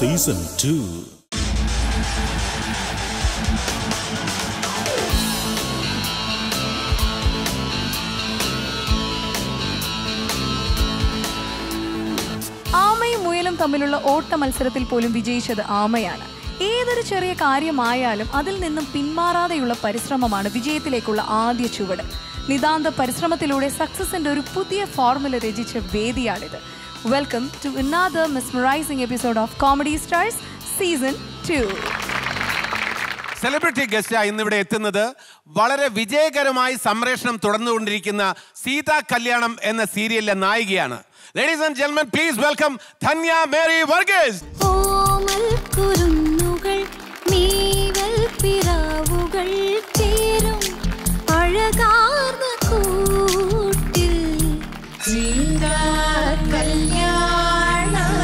Season two ആമയും മുയലും തമ്മിലുള്ള ഓട്ട മത്സരത്തിൽ പോലും വിജയിച്ചത് ആമയാണ് ഏതൊരു ചെറിയ കാര്യമായാലും അതിൽ നിന്നും പിന്മാറാതെയുള്ള പരിശ്രമമാണ് വിജയത്തിലേക്കുള്ള ആദ്യ ചുവട് നിതാന്ത പരിശ്രമത്തിലൂടെ സക്സസിന്റെ ഒരു പുതിയ ഫോർമുല രചിച്ച വേദിയാണിത് welcome to another mesmerising episode of Comedy Stars season two celebrity ഗസ്റ്റായി ഇന്നിവിടെ എത്തുന്നത് വളരെ വിജയകരമായി സംപ്രേഷണം തുടർന്നുകൊണ്ടിരിക്കുന്ന സീതാ കല്യാണം എന്ന സീരിയലിലെ നായികയാണ് ലേഡീസ് ആൻഡ് ജെന്മൻ പ്ലീസ് വെൽക്കം ധന്യ മേരി വർഗീസ് ഓമൽ കുരുന്നുകൾ മീവൽ പിറാവുകൾ ചേരും അഴകാർന്ന കൂട്ടിൽ സീതാ കല്യാണം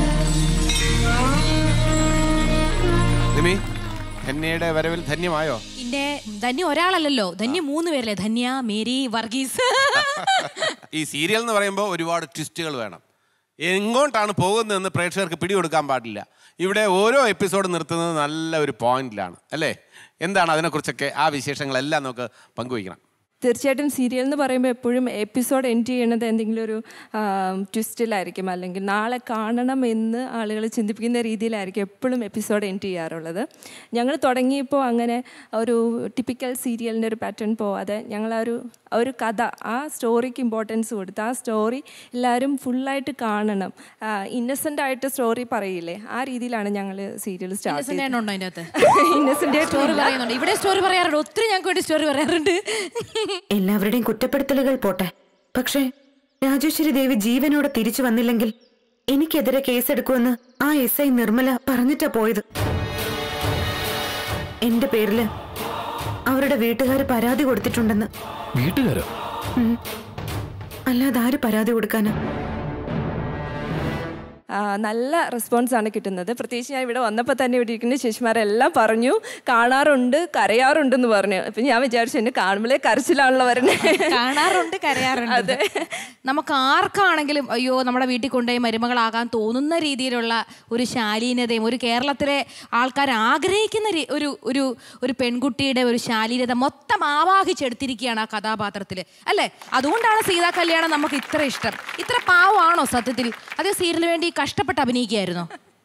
നിമി ധന്യയുടെ വരവിൽ ധന്യമായോ പിന്നെ ധന്യ ഒരാളല്ലല്ലോ ധന്യ മൂന്ന് പേരല്ലേ ധന്യ മേരി വർഗീസ് ഈ സീരിയൽ എന്ന് പറയുമ്പോൾ ഒരുപാട് ട്വിസ്റ്റുകൾ വേണം എങ്ങോട്ടാണ് പോകുന്നതെന്ന് പ്രേക്ഷകർക്ക് പിടികൊടുക്കാൻ പാടില്ല ഇവിടെ ഓരോ എപ്പിസോഡ് നിർത്തുന്നത് നല്ല ഒരു പോയിന്റിലാണ് അല്ലേ എന്താണ് അതിനെക്കുറിച്ചൊക്കെ ആ വിശേഷങ്ങളെല്ലാം നമുക്ക് പങ്കുവയ്ക്കണം തീർച്ചയായിട്ടും സീരിയൽ എന്ന് പറയുമ്പോൾ എപ്പോഴും എപ്പിസോഡ് എൻഡ് ചെയ്യണത് എന്തെങ്കിലും ഒരു ട്വിസ്റ്റിലായിരിക്കും അല്ലെങ്കിൽ നാളെ കാണണം എന്ന് ആളുകൾ ചിന്തിപ്പിക്കുന്ന രീതിയിലായിരിക്കും എപ്പോഴും എപ്പിസോഡ് എൻഡ് ചെയ്യാറുള്ളത് ഞങ്ങൾ തുടങ്ങിയപ്പോൾ അങ്ങനെ ഒരു ടിപ്പിക്കൽ സീരിയലിൻ്റെ ഒരു പാറ്റേൺ പോവാതെ ഞങ്ങൾ ആ ഒരു ആ ഒരു കഥ ആ സ്റ്റോറിക്ക് ഇമ്പോർട്ടൻസ് കൊടുത്ത് ആ സ്റ്റോറി എല്ലാവരും ഫുള്ളായിട്ട് കാണണം ഇന്നസെൻ്റ് ആയിട്ട് സ്റ്റോറി പറയില്ലേ ആ രീതിയിലാണ് ഞങ്ങൾ സീരിയൽ സ്റ്റാർട്ട് Innocent ചെയ്തത് ആണോ അതിന്റെ അകത്ത് ഇന്നസെൻ്റ് സ്റ്റോറി പറയുന്നുണ്ട് ഇവിടെ സ്റ്റോറി പറയാറുണ്ട് ഒത്തിരി ഞങ്ങൾക്ക് വേണ്ടി സ്റ്റോറി പറയാറുണ്ട് എല്ലാവരുടെയും കുറ്റപ്പെടുത്തലുകൾ പോട്ടെ പക്ഷേ രാജേശ്വരി ദേവി ജീവനോടെ തിരിച്ചു വന്നില്ലെങ്കിൽ എനിക്കെതിരെ കേസെടുക്കുമെന്ന് ആ എസ് ഐ നിർമ്മല പറഞ്ഞിട്ടാ പോയത് എന്റെ പേരില് അവരുടെ വീട്ടുകാർ പരാതി കൊടുത്തിട്ടുണ്ടെന്ന് വീട്ടുകാരോ അല്ലാതെ ആര് പരാതി കൊടുക്കാനാ ആ, നല്ല റെസ്പോൺസ് ആണ് കിട്ടുന്നത് പ്രത്യേകിച്ച് ഞാൻ ഇവിടെ വന്നപ്പോൾ തന്നെ ഇവിടെ ഇരിക്കുന്ന ചേച്ചിമാരെല്ലാം പറഞ്ഞു കാണാറുണ്ട് കരയാറുണ്ടെന്ന് പറഞ്ഞു അപ്പം ഞാൻ വിചാരിച്ചു എന്നെ കാണുമ്പോഴേ കരച്ചിലാണല്ലോ വരുന്നത് കാണാറുണ്ട് കരയാറുണ്ട് നമുക്ക് ആർക്കാണെങ്കിലും അയ്യോ നമ്മുടെ വീട്ടിൽ കൊണ്ടുപോയി മരുമകളാകാൻ തോന്നുന്ന രീതിയിലുള്ള ഒരു ശാലീനതയും ഒരു കേരളത്തിലെ ആൾക്കാർ ആഗ്രഹിക്കുന്ന രീ- ഒരു ഒരു ഒരു പെൺകുട്ടിയുടെ ഒരു ശാലീനത മൊത്തം ആവാഹിച്ചെടുത്തിരിക്കുകയാണ് ആ കഥാപാത്രത്തിൽ അല്ലേ അതുകൊണ്ടാണ് സീതാ കല്യാണം നമുക്ക് ഇത്ര ഇഷ്ടം ഇത്ര പാവമാണോ സത്യത്തിൽ അതേ സീരിയലിന് വേണ്ടി കഷ്ടപ്പെട്ട് അഭിനയിക്കുകയായിരുന്നോ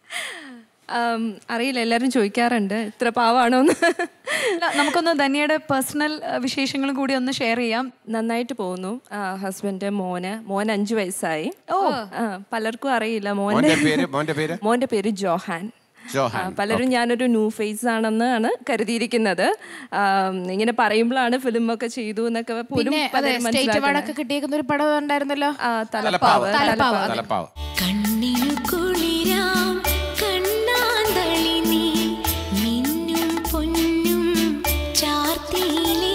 ആം, അറിയില്ല എല്ലാവരും ചോദിക്കാറുണ്ട് ഇത്ര പാവാണോ എന്ന് നമുക്കൊന്ന് ധന്യയുടെ പേഴ്സണൽ വിശേഷങ്ങളും കൂടി ഒന്ന് ഷെയർ ചെയ്യാം നന്നായിട്ട് പോകുന്നു ഹസ്ബൻഡ് മോന് മോൻ അഞ്ചു വയസ്സായി ഓ പലർക്കും അറിയില്ല മോന്റെ മോന്റെ പേര് മോന്റെ പേര് മോന്റെ പേര് ജോഹാൻ ജോഹാൻ, ആ, പലരും ഞാനൊരു ന്യൂ ഫേസ് ആണെന്നാണ് കരുതിയിരിക്കുന്നത് ആം, ഇങ്ങനെ പറയുമ്പോഴാണ് ഫിലിം ഒക്കെ ചെയ്തു എന്നൊക്കെ പോലും പിന്നെ അതെ പലരും സ്റ്റേറ്റ് മനസ്സിലാക്കുന്നത്. അവാർഡൊക്കെ കിട്ടിയേക്കുന്ന ഒരു പടം ഉണ്ടായിരുന്നല്ലോ ആ, തലപ്പാവ് തലപ്പാവ്, തലപ്പാവ്. തലപ്പാവ് കണ്ണിനു കുളിരാം കണ്ണാന്തളി നീ മിന്നും പൊന്നും ചാർത്തിയിലേ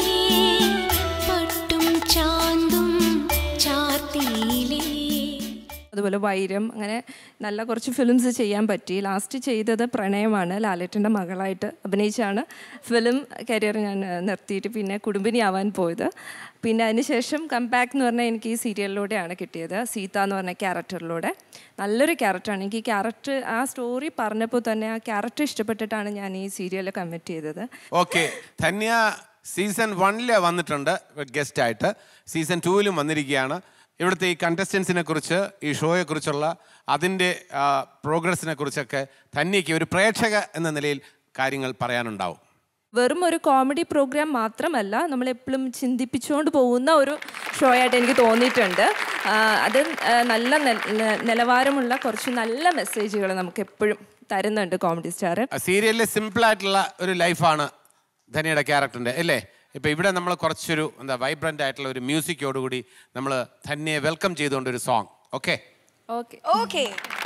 പട്ടും ചാന്തും ചാർത്തിയിലേ അതുപോലെ വൈരം അങ്ങനെ നല്ല കുറച്ച് ഫിലിംസ് ചെയ്യാൻ പറ്റി ലാസ്റ്റ് ചെയ്തത് പ്രണയമാണ് ലാലേട്ടൻ്റെ മകളായിട്ട് അഭിനയിച്ചാണ് ഫിലിം കരിയർ ഞാൻ ഏഹ്, നിർത്തിയിട്ട് പിന്നെ കുടുംബിനി ആവാൻ പോയത് പിന്നെ അതിനുശേഷം കംബാക്ക് എന്ന് പറഞ്ഞാൽ എനിക്ക് ഈ സീരിയലിലൂടെയാണ് കിട്ടിയത് സീത എന്ന് പറഞ്ഞ ക്യാരക്ടറിലൂടെ നല്ലൊരു ക്യാരക്ടറാണ് എനിക്ക് ഈ ക്യാരക്ടർ ആ സ്റ്റോറി പറഞ്ഞപ്പോൾ തന്നെ ആ ക്യാരക്ടർ ഇഷ്ടപ്പെട്ടിട്ടാണ് ഞാൻ ഈ സീരിയൽ കമ്മിറ്റ് ചെയ്തത് ഓക്കെ ധന്യ സീസൺ വണ്ണില് വന്നിട്ടുണ്ട് ഗസ്റ്റ് ആയിട്ട് സീസൺ ടൂവിലും വന്നിരിക്കുകയാണ് ഇവിടുത്തെ ഈ കണ്ടസ്റ്റൻസിനെ കുറിച്ച് ഈ ഷോയെ കുറിച്ചുള്ള അതിൻ്റെ പ്രോഗ്രസിനെ കുറിച്ചൊക്കെ ധന്യയ്ക്ക് ഒരു പ്രേക്ഷക എന്ന നിലയിൽ കാര്യങ്ങൾ പറയാനുണ്ടാവും വെറും ഒരു കോമഡി പ്രോഗ്രാം മാത്രമല്ല നമ്മളെപ്പോഴും ചിന്തിപ്പിച്ചുകൊണ്ട് പോകുന്ന ഒരു ഷോ ആയിട്ട് എനിക്ക് തോന്നിയിട്ടുണ്ട് ആ, അത് ആ, നല്ല നെ- നെ- നിലവാരമുള്ള കുറച്ച് നല്ല മെസ്സേജുകൾ നമുക്ക് എപ്പോഴും തരുന്നുണ്ട് കോമഡി സ്റ്റാർ സീരിയലിലെ സിമ്പിൾ ആയിട്ടുള്ള ഒരു ലൈഫാണ് ധന്യയുടെ ക്യാരക്ടറിൻ്റെ അല്ലേ ഇപ്പം ഇവിടെ നമ്മൾ കുറച്ചൊരു എന്താ വൈബ്രൻ്റ് ആയിട്ടുള്ള ഒരു മ്യൂസിക്കോടുകൂടി നമ്മൾ ധന്യയെ വെൽക്കം ചെയ്തുകൊണ്ട് ഒരു സോങ് ഓക്കെ ഓക്കെ ഓക്കെ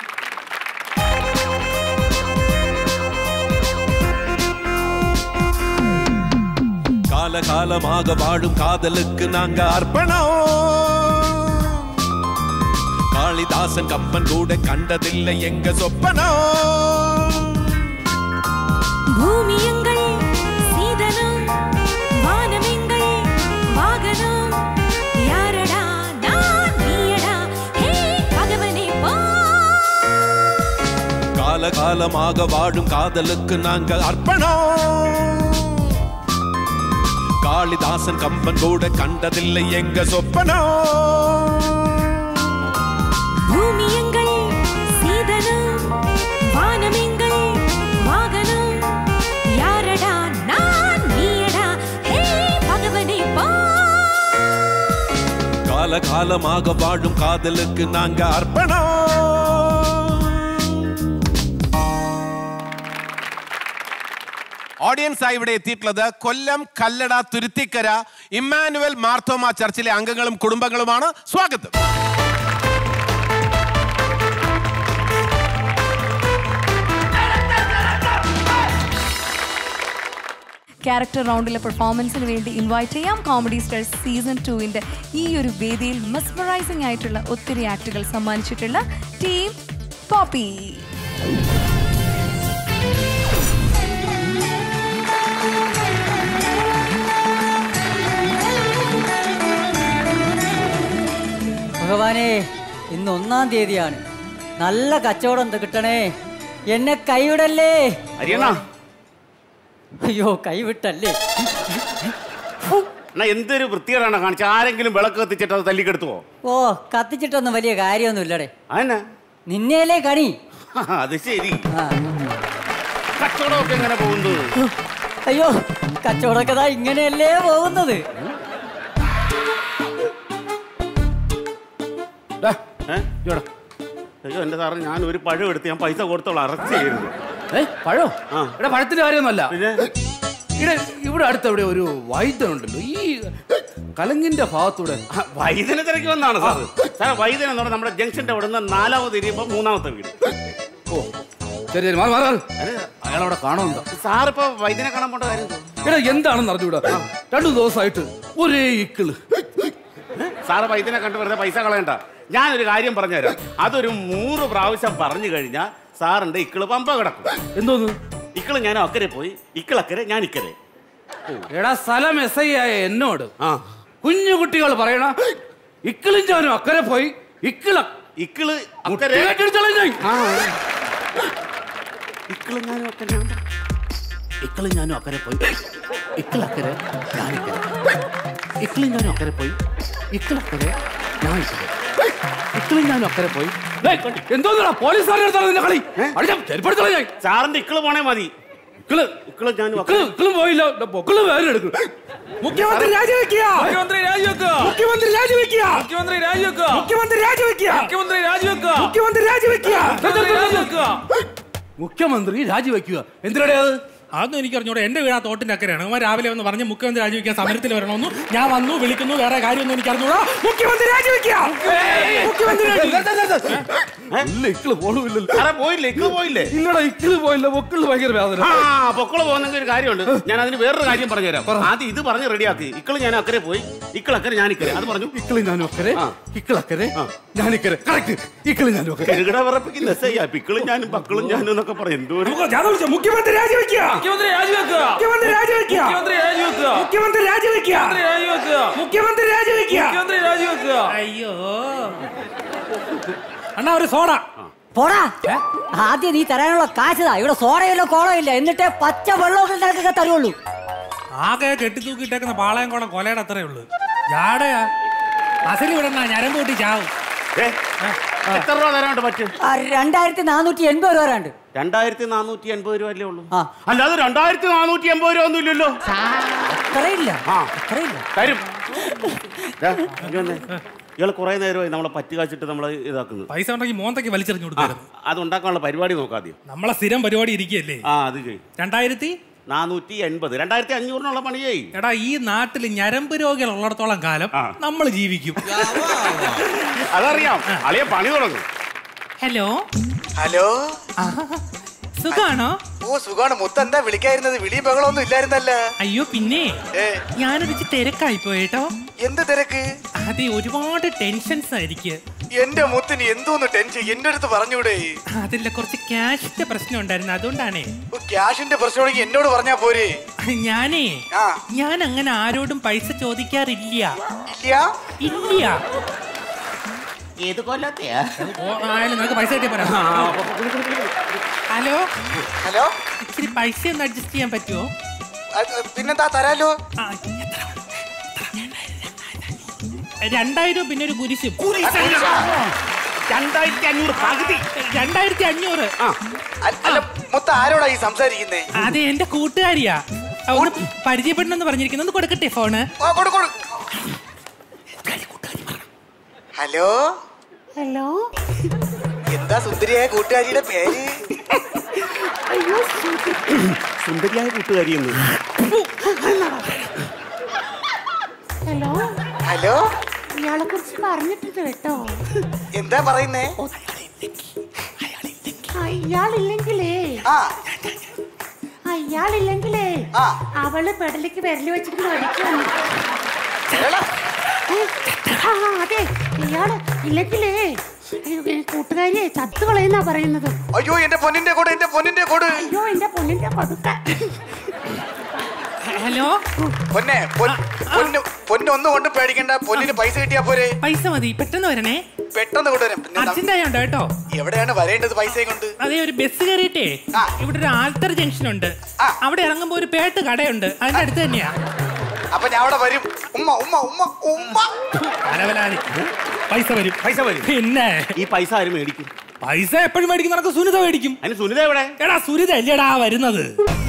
காலகாலமாக வாழும் காதலுக்கு நாங்க அர்ப்பணம் காளிதாசன் கம்பன் கூட கண்டதில்லை எங்க சொப்பனம் பூமியங்கள் சீதனம் வானமெங்கள் வாகனம் யாரடா நான் நீயடா ஹே பகவனே போ காலகால காலமாக வாழும் காதலுக்கு நாங்க அர்ப்பணம் காளிதாசன் கம்பன் கூட கண்டதில்லை எங்க சொப்பனம் பூமி எங்கள் சீதனம் வானம் எங்கள் வாகனம் யாரடா நான் நீயடா ஹே பகவனை பா கால காலமாக வாழும் காதலுக்கு நாங்க அர்ப்பணம் ഓഡിയൻസ് ആയി ഇവിടെ എത്തിയിട്ടുള്ളത് കൊല്ലം കല്ലട തുരുത്തിക്കര ഇമ്മാനുവൽ മാർത്തോമ ചർച്ചിലെ അംഗങ്ങളും കുടുംബങ്ങളുമാണ് സ്വാഗതം ക്യാരക്ടർ റൗണ്ടിലെ പെർഫോമൻസിന് വേണ്ടി ഇൻവൈറ്റ് ചെയ്യാം കോമഡി സ്റ്റാർസ് സീസൺ ടുവിന്റെ ഈ ഒരു വേദിയിൽ മെസ്മറൈസിംഗ് ആയിട്ടുള്ള ഒത്തിരി ആക്ടുകൾ സമ്മാനിച്ചിട്ടുള്ള ടീം പോപ്പി ഭഗവാനെ ഇന്ന് ഒന്നാം തീയതിയാണ് നല്ല കച്ചവടം എന്ത് കിട്ടണേ എന്നെ കൈവിടല്ലേ അരിയണ്ണ അയ്യോ കൈവിട്ടല്ലേ എന്നാ എന്തൊരു വൃത്തികേടാണ് കാണിച്ച ആരെങ്കിലും വിളക്ക് കത്തിച്ചിട്ട് അത് തല്ലിക്കെടുത്തുവോ ഓ കത്തിച്ചിട്ടൊന്നും വലിയ കാര്യമൊന്നുമില്ലടേ അതന്നെ നിന്നേലേ കണി അത് ശരി ആ. കച്ചവടമൊക്കെ എങ്ങനെ പോകുന്നു അയ്യോ കച്ചവടമൊക്കെ ദാ ഇങ്ങനെയല്ലേ പോകുന്നത് ഏ? ഇയ്യോടാ. അയ്യോ എന്റെ സാറ് ഞാൻ ഒരു പഴം എടുത്ത് ഞാൻ പൈസ കൊടുത്തോളാം അറസ്റ്റ് ചെയ്യരുത് ഏ പഴോ ആ. ഇവിടെ പഴത്തിന്റെ കാര്യമൊന്നുമല്ല പിന്നെ ഇവിടെ ഇവിടെ അടുത്ത് ഇവിടെ ഒരു വൈദ്യനുണ്ടല്ലോ ഈ കലങ്ങിന്റെ ഭാഗത്തൂടെ ആ, വൈദ്യന തിരക്കി വന്നാണ് സാറ് സാർ വൈദ്യൻ എന്ന് പറഞ്ഞാൽ നമ്മുടെ ജംഗ്ഷന്റെ അവിടെ നിന്ന് നാലാമത് ഇരിയുമ്പോൾ മൂന്നാമത്തെ വീട് ഓ ശരി ശരി മാറി മാറി മാറി. അയാളവിടെ കാണുന്നുണ്ടോ സാർ ഇപ്പൊ വൈദ്യനെ കാണാൻ പോണ്ട കാര്യം എന്താ? എടാ എന്താണെന്ന് അറിഞ്ഞൂടാ രണ്ടു ദിവസമായിട്ട് ഒരേ ഇക്കിള് സാറ് വൈദ്യനെ കണ്ട് വെറുതെ പൈസ കളയണ്ട ഞാനൊരു കാര്യം പറഞ്ഞുതരാം അതൊരു മൂന്ന് പ്രാവശ്യം പറഞ്ഞു കഴിഞ്ഞാൽ സാറിന്റെ ഇക്കിള് പമ്പ കിടക്കും എന്തോന്ന് ഇക്കിള് ഞാൻ അക്കരെ പോയി ഇക്കിളക്കരെ ഞാൻ ഇക്കരെ എടാ സ്ഥലം എസ് ഐ ആയ എന്നോട് ആ കുഞ്ഞു കുട്ടികൾ പറയണ ഇക്കിളും ഞാനും അക്കരെ പോയി ഇക്കിള ഇക്കിള് അക്കരെ കേട്ടെടുത്തോളാം ഞാൻ. ആ. ഇക്കിള് ഞാനും അക്കരെ ഇക്കിളും ഞാനും അക്കരെ പോയി ഇക്കിളക്കരെ ഞാനിക്കരെ ഇക്കിളും ഞാനും അക്കരെ പോയി ഇക്കിളക്കരെ ഞാൻ ഇക്കരെ ഇക്കിളും ഞാനും അക്കരെ പോയി എന്തോന്നാ പോലീസുകാരുടെ അടുത്താണ് നിന്റെ കളി അടിച്ചാ ചെരുപ്പെടുത്തോളാം ഞാൻ സാറിന്റെ ഇക്കിള് പോണേ മതി ഇക്കിള് ഇക്കിള് ഞാനും ഇക്കിള് അക്കരെ ഇക്കിളും പോയില്ല പൊക്കിള് വേറെ എടുക്കും മുഖ്യമന്ത്രി രാജിവെക്കുക മുഖ്യമന്ത്രി രാജിവെക്കുക മുഖ്യമന്ത്രി രാജിവെക്കുക മുഖ്യമന്ത്രി രാജിവെക്കുക മുഖ്യമന്ത്രി രാജിവെക്കുക മുഖ്യമന്ത്രി രാജിവെക്കുക മുഖ്യമന്ത്രി രാജിവെക്കുക മുഖ്യമന്ത്രി രാജിവെക്കുക മുഖ്യമന്ത്രി രാജിവെക്കുക എന്തിനാടേ അത് അതൊന്നും എനിക്ക് അറിഞ്ഞൂടെ എന്റെ വീട് ആ തോട്ടിന്റെ അക്കരെയാണ് അവൻ രാവിലെ വന്ന് പറഞ്ഞ് മുഖ്യമന്ത്രി രാജിവെക്കാൻ സമരത്തിൽ വരണമെന്നു ഞാൻ വന്നു വിളിക്കുന്നു വേറെ കാര്യമൊന്നും എനിക്ക് അറിഞ്ഞൂടാ മുഖ്യമന്ത്രി രാജിവെക്കുക മുഖ്യമന്ത്രി ഇല്ല ഇക്കിള് പോണമില്ലല്ലോ സാറേ പോയില്ലേ ഇക്കിള് പോയില്ലേ ഇല്ലടാ ഇക്കിള് പോയില്ല പൊക്കിള് ഭയങ്കര വേദന ആ പൊക്കള് പോകുന്നെങ്കിൽ ഒരു കാര്യമുണ്ട് ഞാൻ അതിന് വേറൊരു കാര്യം പറഞ്ഞുതരാം ആദ്യം ഇത് പറഞ്ഞ് റെഡിയാക്കി ഇക്കിള് ഞാൻ അക്കരെ പോയി ഇക്കിളക്കരെ ഞാൻ ഇക്കരെ അത് പറഞ്ഞു ഇക്കിളി ഞാനും അക്കരെ ആ. ഇക്കിളക്കരെ ഞാനിക്കരെ കറക്റ്റ് ഇക്കിളി ഞാനും അക്കരെ കെടുകട വിറപ്പിക്കുന്ന എസ് ഐ പിക്കിളും ഞാനും പക്കളും ഞാനും എന്നൊക്കെ പറയും എന്തോ ഒരു മുഖ്യമന്ത്രി രാജിവെക്കുക മുഖ്യമന്ത്രി രാജിവെക്കുക മുഖ്യമന്ത്രി രാജിവെക്കുക മുഖ്യമന്ത്രി രാജിവെക്കുക മുഖ്യമന്ത്രി രാജിവെക്കുക മുഖ്യമന്ത്രി രാജിവെക്കുക മുഖ്യമന്ത്രി രാജിവെക്കുക മുഖ്യമന്ത്രി രാജിവെക്കുക അയ്യോ അണ്ണാ ഒരു സോഡ പോടാ ആദ്യം നീ തരാനുള്ള കാശതാ ഇവിടെ സോഡയില്ല കോളമില്ല എന്നിട്ടേ പച്ച വെള്ളമൊക്കെ നിനക്കൊക്കെ തരുള്ളൂ ആകെ കെട്ടിത്തൂക്കിയിട്ടേക്കുന്ന പാളയം കോളം കൊലയുടെ അത്രേ ഉള്ളൂ ജാടയാ അസലി വിടണ ഞരമ്പ് കൂട്ടി ചാവും ഏ, എത്ര രൂപ തരാണ്ട് പറ്റും ആ, രണ്ടായിരത്തി നാനൂറ്റി എൺപത് രൂപ വരാണ്ട് രണ്ടായിരത്തി നാനൂറ്റി എൺപത് രൂപ അല്ലേ ഉള്ളൂ ആ. അല്ലാതെ രണ്ടായിരത്തി നാനൂറ്റി എൺപത് രൂപ ഒന്നും ഇല്ലല്ലോ അത്രയില്ല ആ. അത്രയില്ല തരും ദാ, ഇങ്ങ് വന്നേ. ഇയാള് കുറെ നേരമായി നമ്മളെ പറ്റി കാച്ചിട്ട് നമ്മളെ ഇതാക്കുന്നത് പൈസ ഉണ്ടെങ്കിൽ മോന്തയ്ക്ക് വലിച്ചെറിഞ്ഞു കൊടുക്കായിരുന്നു അത് ഉണ്ടാക്കാനുള്ള പരിപാടി നോക്കാദ്യം നമ്മളെ സ്ഥിരം പരിപാടി ഇരിക്കുകയല്ലേ ആ അത് ചെയ്യും രണ്ടായിരത്തി നാനൂറ്റി എൺപത് രണ്ടായിരത്തി അഞ്ഞൂറിനുള്ള പണി ചെയ്യും എടാ ഈ നാട്ടിൽ ഞരമ്പ് രോഗികൾ ഉള്ളിടത്തോളം കാലം ആ. നമ്മൾ ജീവിക്കും അതറിയാം അളിയ പണി തുടങ്ങും ഹലോ ഹലോ സുഖാണോ ഓ സുഖാണ് മുത്ത എന്താ വിളിക്കായിരുന്നത് വിളിയും ബഹളമൊന്നും ഇല്ലായിരുന്നല്ല അയ്യോ പിന്നെ ഏ ഞാനൊരു തിരക്കായി പോയേട്ടോ എന്ത് തിരക്ക് അതെ ഒരുപാട് ടെൻഷൻസ് ആയിരിക്കും എന്റെ മുത്തിന് എന്തോന്ന് ടെൻഷൻ എന്റെ അടുത്ത് പറഞ്ഞൂടെ അതില്ല കുറച്ച് ക്യാഷിന്റെ പ്രശ്നം ഉണ്ടായിരുന്നു അതുകൊണ്ടാണേ ഓ, ക്യാഷിന്റെ പ്രശ്നമാണെങ്കിൽ എന്നോട് പറഞ്ഞാ പോരെ ഞാനേ ആ ഞാൻ അങ്ങനെ ആരോടും പൈസ ചോദിക്കാറില്ല ഇല്ല ഇല്ല ഏത് കൊല്ലത്തെയാ ആയാലും നിനക്ക് പൈസ കിട്ടിയാ പോരാ ഹലോ ഹലോ ഇച്ചിരി പൈസ ഒന്ന് അഡ്ജസ്റ്റ് ചെയ്യാൻ പറ്റുമോ അത് പിന്നെന്താ തരാലോ രണ്ടായിരം പിന്നെ ഒരു കുരിശും രണ്ടായിരത്തി അഞ്ഞൂറ് പകുതി രണ്ടായിരത്തി അഞ്ഞൂറ് അല്ല മൊത്തം ആരോടാ ഈ സംസാരിക്കുന്നേ അത് എന്റെ കൂട്ടുകാരിയാ ആ, ഒന്ന് പരിചയപ്പെടണമെന്ന് പറഞ്ഞിരിക്കുന്നു ഒന്ന് കൊടുക്കട്ടെ ഫോണ് ഹലോ ഹലോ എന്താ സുന്ദരിയായ കൂട്ടുകാരിയുടെ പേര് അയ്യോ സുന്ദരിയായ കൂട്ടുകാരിയെന്ന് ഹലോ ഹലോ ഇയാളെ കുറിച്ച് പറഞ്ഞിട്ടുണ്ട് കേട്ടോ എന്താ പറയുന്നേ ആ, ഇയാളില്ലെങ്കിലേ ആ ആ, ഇയാളില്ലെങ്കിലേ ആ. അവള് പെടലിക്ക് വിരല് വെച്ചിട്ട് ഒഴിക്കാണ് ആ അതെ ഇയാള് ഇല്ലെങ്കിലേ അയ്യോ, ഏ, കൂട്ടുകാരിയെ ചത്തു കളയുന്നാ പറയുന്നത് അയ്യോ എന്റെ പൊന്നിന്റെ കൂടെ എന്റെ പൊന്നിന്റെ കൂടെ അയ്യോ എന്റെ പൊന്നിന്റെ കൊടുക്ക ഹലോ പൊന്നെ പൊൻ- പൊന്ന് പൊന്ന് ഒന്നും കൊണ്ട് പേടിക്കണ്ട പൊന്നിന് പൈസ കിട്ടിയാ പോരെ പൈസ മതി പെട്ടെന്ന് വരണേ പെട്ടെന്ന് കൊണ്ടുവരാം പിന്നെ ന- അർജന്റ് ആയോണ്ടോ കേട്ടോ എവിടെയാണ് വരേണ്ടത് പൈസയും കൊണ്ട് അതെ ഒരു ബസ് കയറിയിട്ടേ ഇവിടെ ഒരു ആൽത്തർ ജംഗ്ഷൻ ഉണ്ട് അവിടെ ഇറങ്ങുമ്പോ ഒരു പേട്ട് കടയുണ്ട് അതിന്റെ അടുത്ത് തന്നെയാ അപ്പൊ ഞാൻ അവിടെ വരും ഉമ്മ ഉമ്മ ഉമ്മ ഉമ്മ അലവലാതി പൈസ വരും പൈസ വരും പിന്നെ ഈ പൈസ ആരും മേടിക്കും പൈസ എപ്പോഴും മേടിക്കും നിനക്ക് സുനിത മേടിക്കും അതിന് സുനിത എവിടെ എടാ സുനിത അല്ലേടാ വരുന്നത്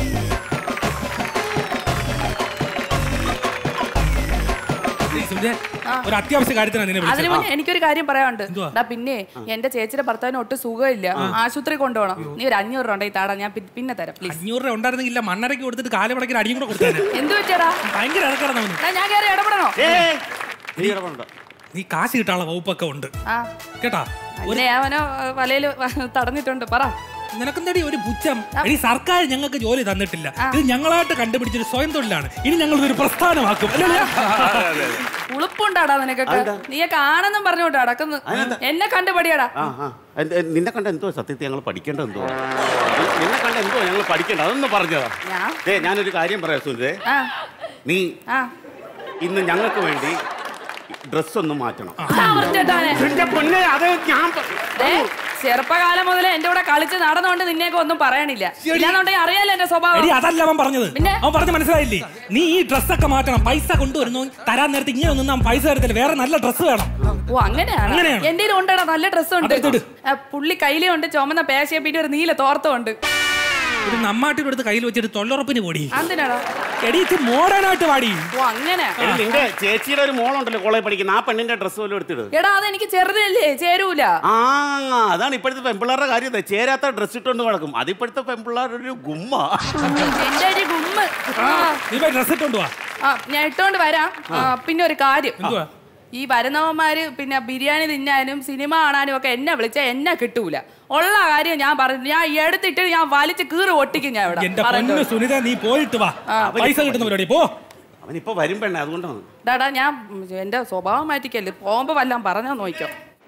ഏയ് സുനിതേ, ഒരു അത്യാവശ്യ കാര്യത്തിനാണ് നിന്നെ അതിന് വിളിച്ചത് മുന്നേ എനിക്കൊരു കാര്യം പറയാനുണ്ട് എന്തുവാ? ഡാ പിന്നെ എന്റെ ചേച്ചിയുടെ ഭർത്താവിന് ഒട്ടും സുഖമില്ല ആശുപത്രി കൊണ്ടുപോകണം നീ ഒരു അഞ്ഞൂറ് രൂപ ഉണ്ടെങ്കിൽ താടാ ഞാൻ പി- പിന്നെ തരാം പ്ലീസ് അഞ്ഞൂറ് രൂപ ഉണ്ടായിരുന്നെങ്കിൽ ഇല്ല മണ്ണരയ്ക്ക് കൊടുത്തിട്ട് കാലുമടക്കി അടിയും കൂടെ കൊടുത്തേനെ എന്ത് പറ്റിയടാ ഭയങ്കര ഇറക്കണം അവന് ഡാ, ഞാൻ കയറി ഇടപെടണോ നീ ഇടപെടണ്ട. നീ കാശ് കിട്ടാനുള്ള വകുപ്പൊക്കെ ഉണ്ട് ആ കേട്ടാ എന്നെ അവനോ വലയില് തടഞ്ഞിട്ടുണ്ട് പറ നിനക്കെന്തടി ഒരു പുച്ഛം ഇനി സർക്കാർ ഞങ്ങൾക്ക് ജോലി തന്നിട്ടില്ല ഇത് ഞങ്ങളായിട്ട് കണ്ടുപിടിച്ചൊരു സ്വയം തൊഴിലാണ് ഇനി ഞങ്ങൾ ഇതൊരു പ്രസ്ഥാനമാക്കും അല്ലേ ഉളുപ്പുണ്ടാടാ നിനക്കൊക്കെ നീയൊക്കെ ആണെന്നും പറഞ്ഞോണ്ട് നടക്കുന്നു എന്നെ കണ്ടുപടിയാടാ ആ ആ എന്ത്- എന്ത് നിന്നെ കണ്ട എന്തോ സത്യത്തിൽ ഞങ്ങൾ പഠിക്കേണ്ടത് എന്തോ നിന്നെ കണ്ട എന്തോ ഞങ്ങൾ പഠിക്കേണ്ടത് അതൊന്ന് പറഞ്ഞതാ ഞാൻ ദേ ഞാനൊരു കാര്യം പറയാം സുനിതേ ആ നീ ആ ഇന്ന് ഞങ്ങൾക്ക് വേണ്ടി ഡ്രസ് ഒന്ന് മാറ്റണം ആ, വൃത്തികെട്ടവനെ. എന്റെ പൊന്നെ അത് ഞാൻ പ- ദേ, ചെറുപ്പകാലം മുതലേ എന്റെ കൂടെ കളിച്ച് നടന്നുകൊണ്ട് നിന്നെയൊക്കെ ഒന്നും പറയണില്ല ഇല്ലാന്നുണ്ടെങ്കിൽ അറിയാലോ എന്റെ സ്വഭാവം എടി അതല്ല അവൻ പറഞ്ഞത് പിന്നെ? അവൻ പറഞ്ഞ മനസ്സിലായില്ലേ നീ ഈ ഡ്രസ്സൊക്കെ മാറ്റണം പൈസ കൊണ്ടുവരുന്നു തരാൻ നേരത്തെ ഇങ്ങനെ ഒന്നും നാം പൈസ തരത്തില്ല വേറെ നല്ല ഡ്രസ്സ് വേണം ഓ അങ്ങനെയാണ് അങ്ങനെയാണ്. എന്റെ ഉണ്ടടാ നല്ല ഡ്രസ് ഉണ്ട് അതെടുത്തിട്. ആ, പുള്ളി കയ്യിലുണ്ട് ചുമന്ന പേശയെ പിന്നെ ഒരു നീല തോർത്തും ഉണ്ട് ഒരു നമ്മാട്ടിയുടെ അടുത്ത് കയ്യിൽ വെച്ചിട്ട് തൊള്ളുറപ്പിന് പോടി എന്തിനാടാ എടീച്ച് മോഡേൺ ആയിട്ട് പാടി ഓ അങ്ങനെ എടി, നിന്റെ ചേച്ചിയുടെ ഒരു മോളുണ്ടല്ലോ കോളേജ് പഠിക്കുന്ന ആ പെണ്ണിന്റെ ഡ്രസ്സ് പോലും എടുത്തിട് എടാ അത് എനിക്ക് ചെറുതല്ലേ ചേരൂല ആ അതാണ് ഇപ്പോഴത്തെ പെൺപിള്ളേരുടെ കാര്യം ഇത്. ചേരാത്ത ഡ്രസ് ഇട്ടുകൊണ്ട് നടക്കും അത് ഇപ്പോഴത്തെ പെൺപിള്ളേരുടെ ഒരു ഗുമ്മ എന്റെ ഒരു ഗുമ്മ് ആ, നീ പോയി ഡ്രസ് ഇട്ടോണ്ട് വാ ആ, ഞാൻ ഇട്ടോണ്ട് വരാം ആ, പിന്നെ ഒരു കാര്യം എന്തുവാ ഈ വരുന്നവന്മാര് പിന്നെ ബിരിയാണി തിന്നാനും സിനിമ കാണാനും ഒക്കെ എന്നെ വിളിച്ചാൽ എന്നെ കിട്ടൂല ഉള്ള കാര്യം ഞാൻ പറഞ്ഞു ഞാൻ എടുത്തിട്ട് ഞാൻ വലിച്ച് കീറ് ഒട്ടിക്കും ഞാൻ ഇവിടെ എന്റെ പറഞ്ഞോ. പൊന്നു സുനിത നീ പോയിട്ട് വാ പൈസ കിട്ടുന്ന പരിപാടി പോ അവനിപ്പോ വരും പെണ്ണെ അതുകൊണ്ടാണ് ഡാടാ ഞാൻ ഉം, എന്റെ സ്വഭാവം മാറ്റിക്കല്ലേ പോകുമ്പോ വല്ലാം പറഞ്ഞാ നോക്കിക്കോ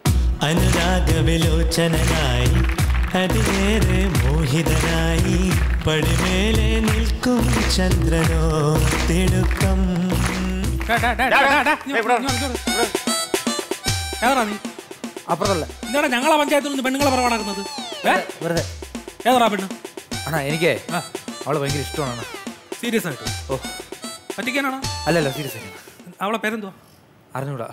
അനുരാഗവിലോചനായി അതിലേറെ മോഹിതനായി പടിമേലെ നിൽക്കും ചന്ദ്രനോ തിടുക്കം ഏതാ നീ അപ്പുറത്തല്ല എന്താടാ ഞങ്ങളെ പഞ്ചായത്തിൽ നിന്ന് പെണ്ണുങ്ങളെ പുറകടക്കുന്നത് വെറുതെ ഏതാ പെണ്ണ് അണ്ണാ എനിക്ക് അവളെ ഭയങ്കര ഇഷ്ടമാണ് സീരിയസ് ആയിട്ട് ഓ പറ്റിക്കാനാണോ അല്ലല്ല സീരിയസ് ആയിട്ട് അവളെ പേരെന്തുവാ അറിഞ്ഞൂടാ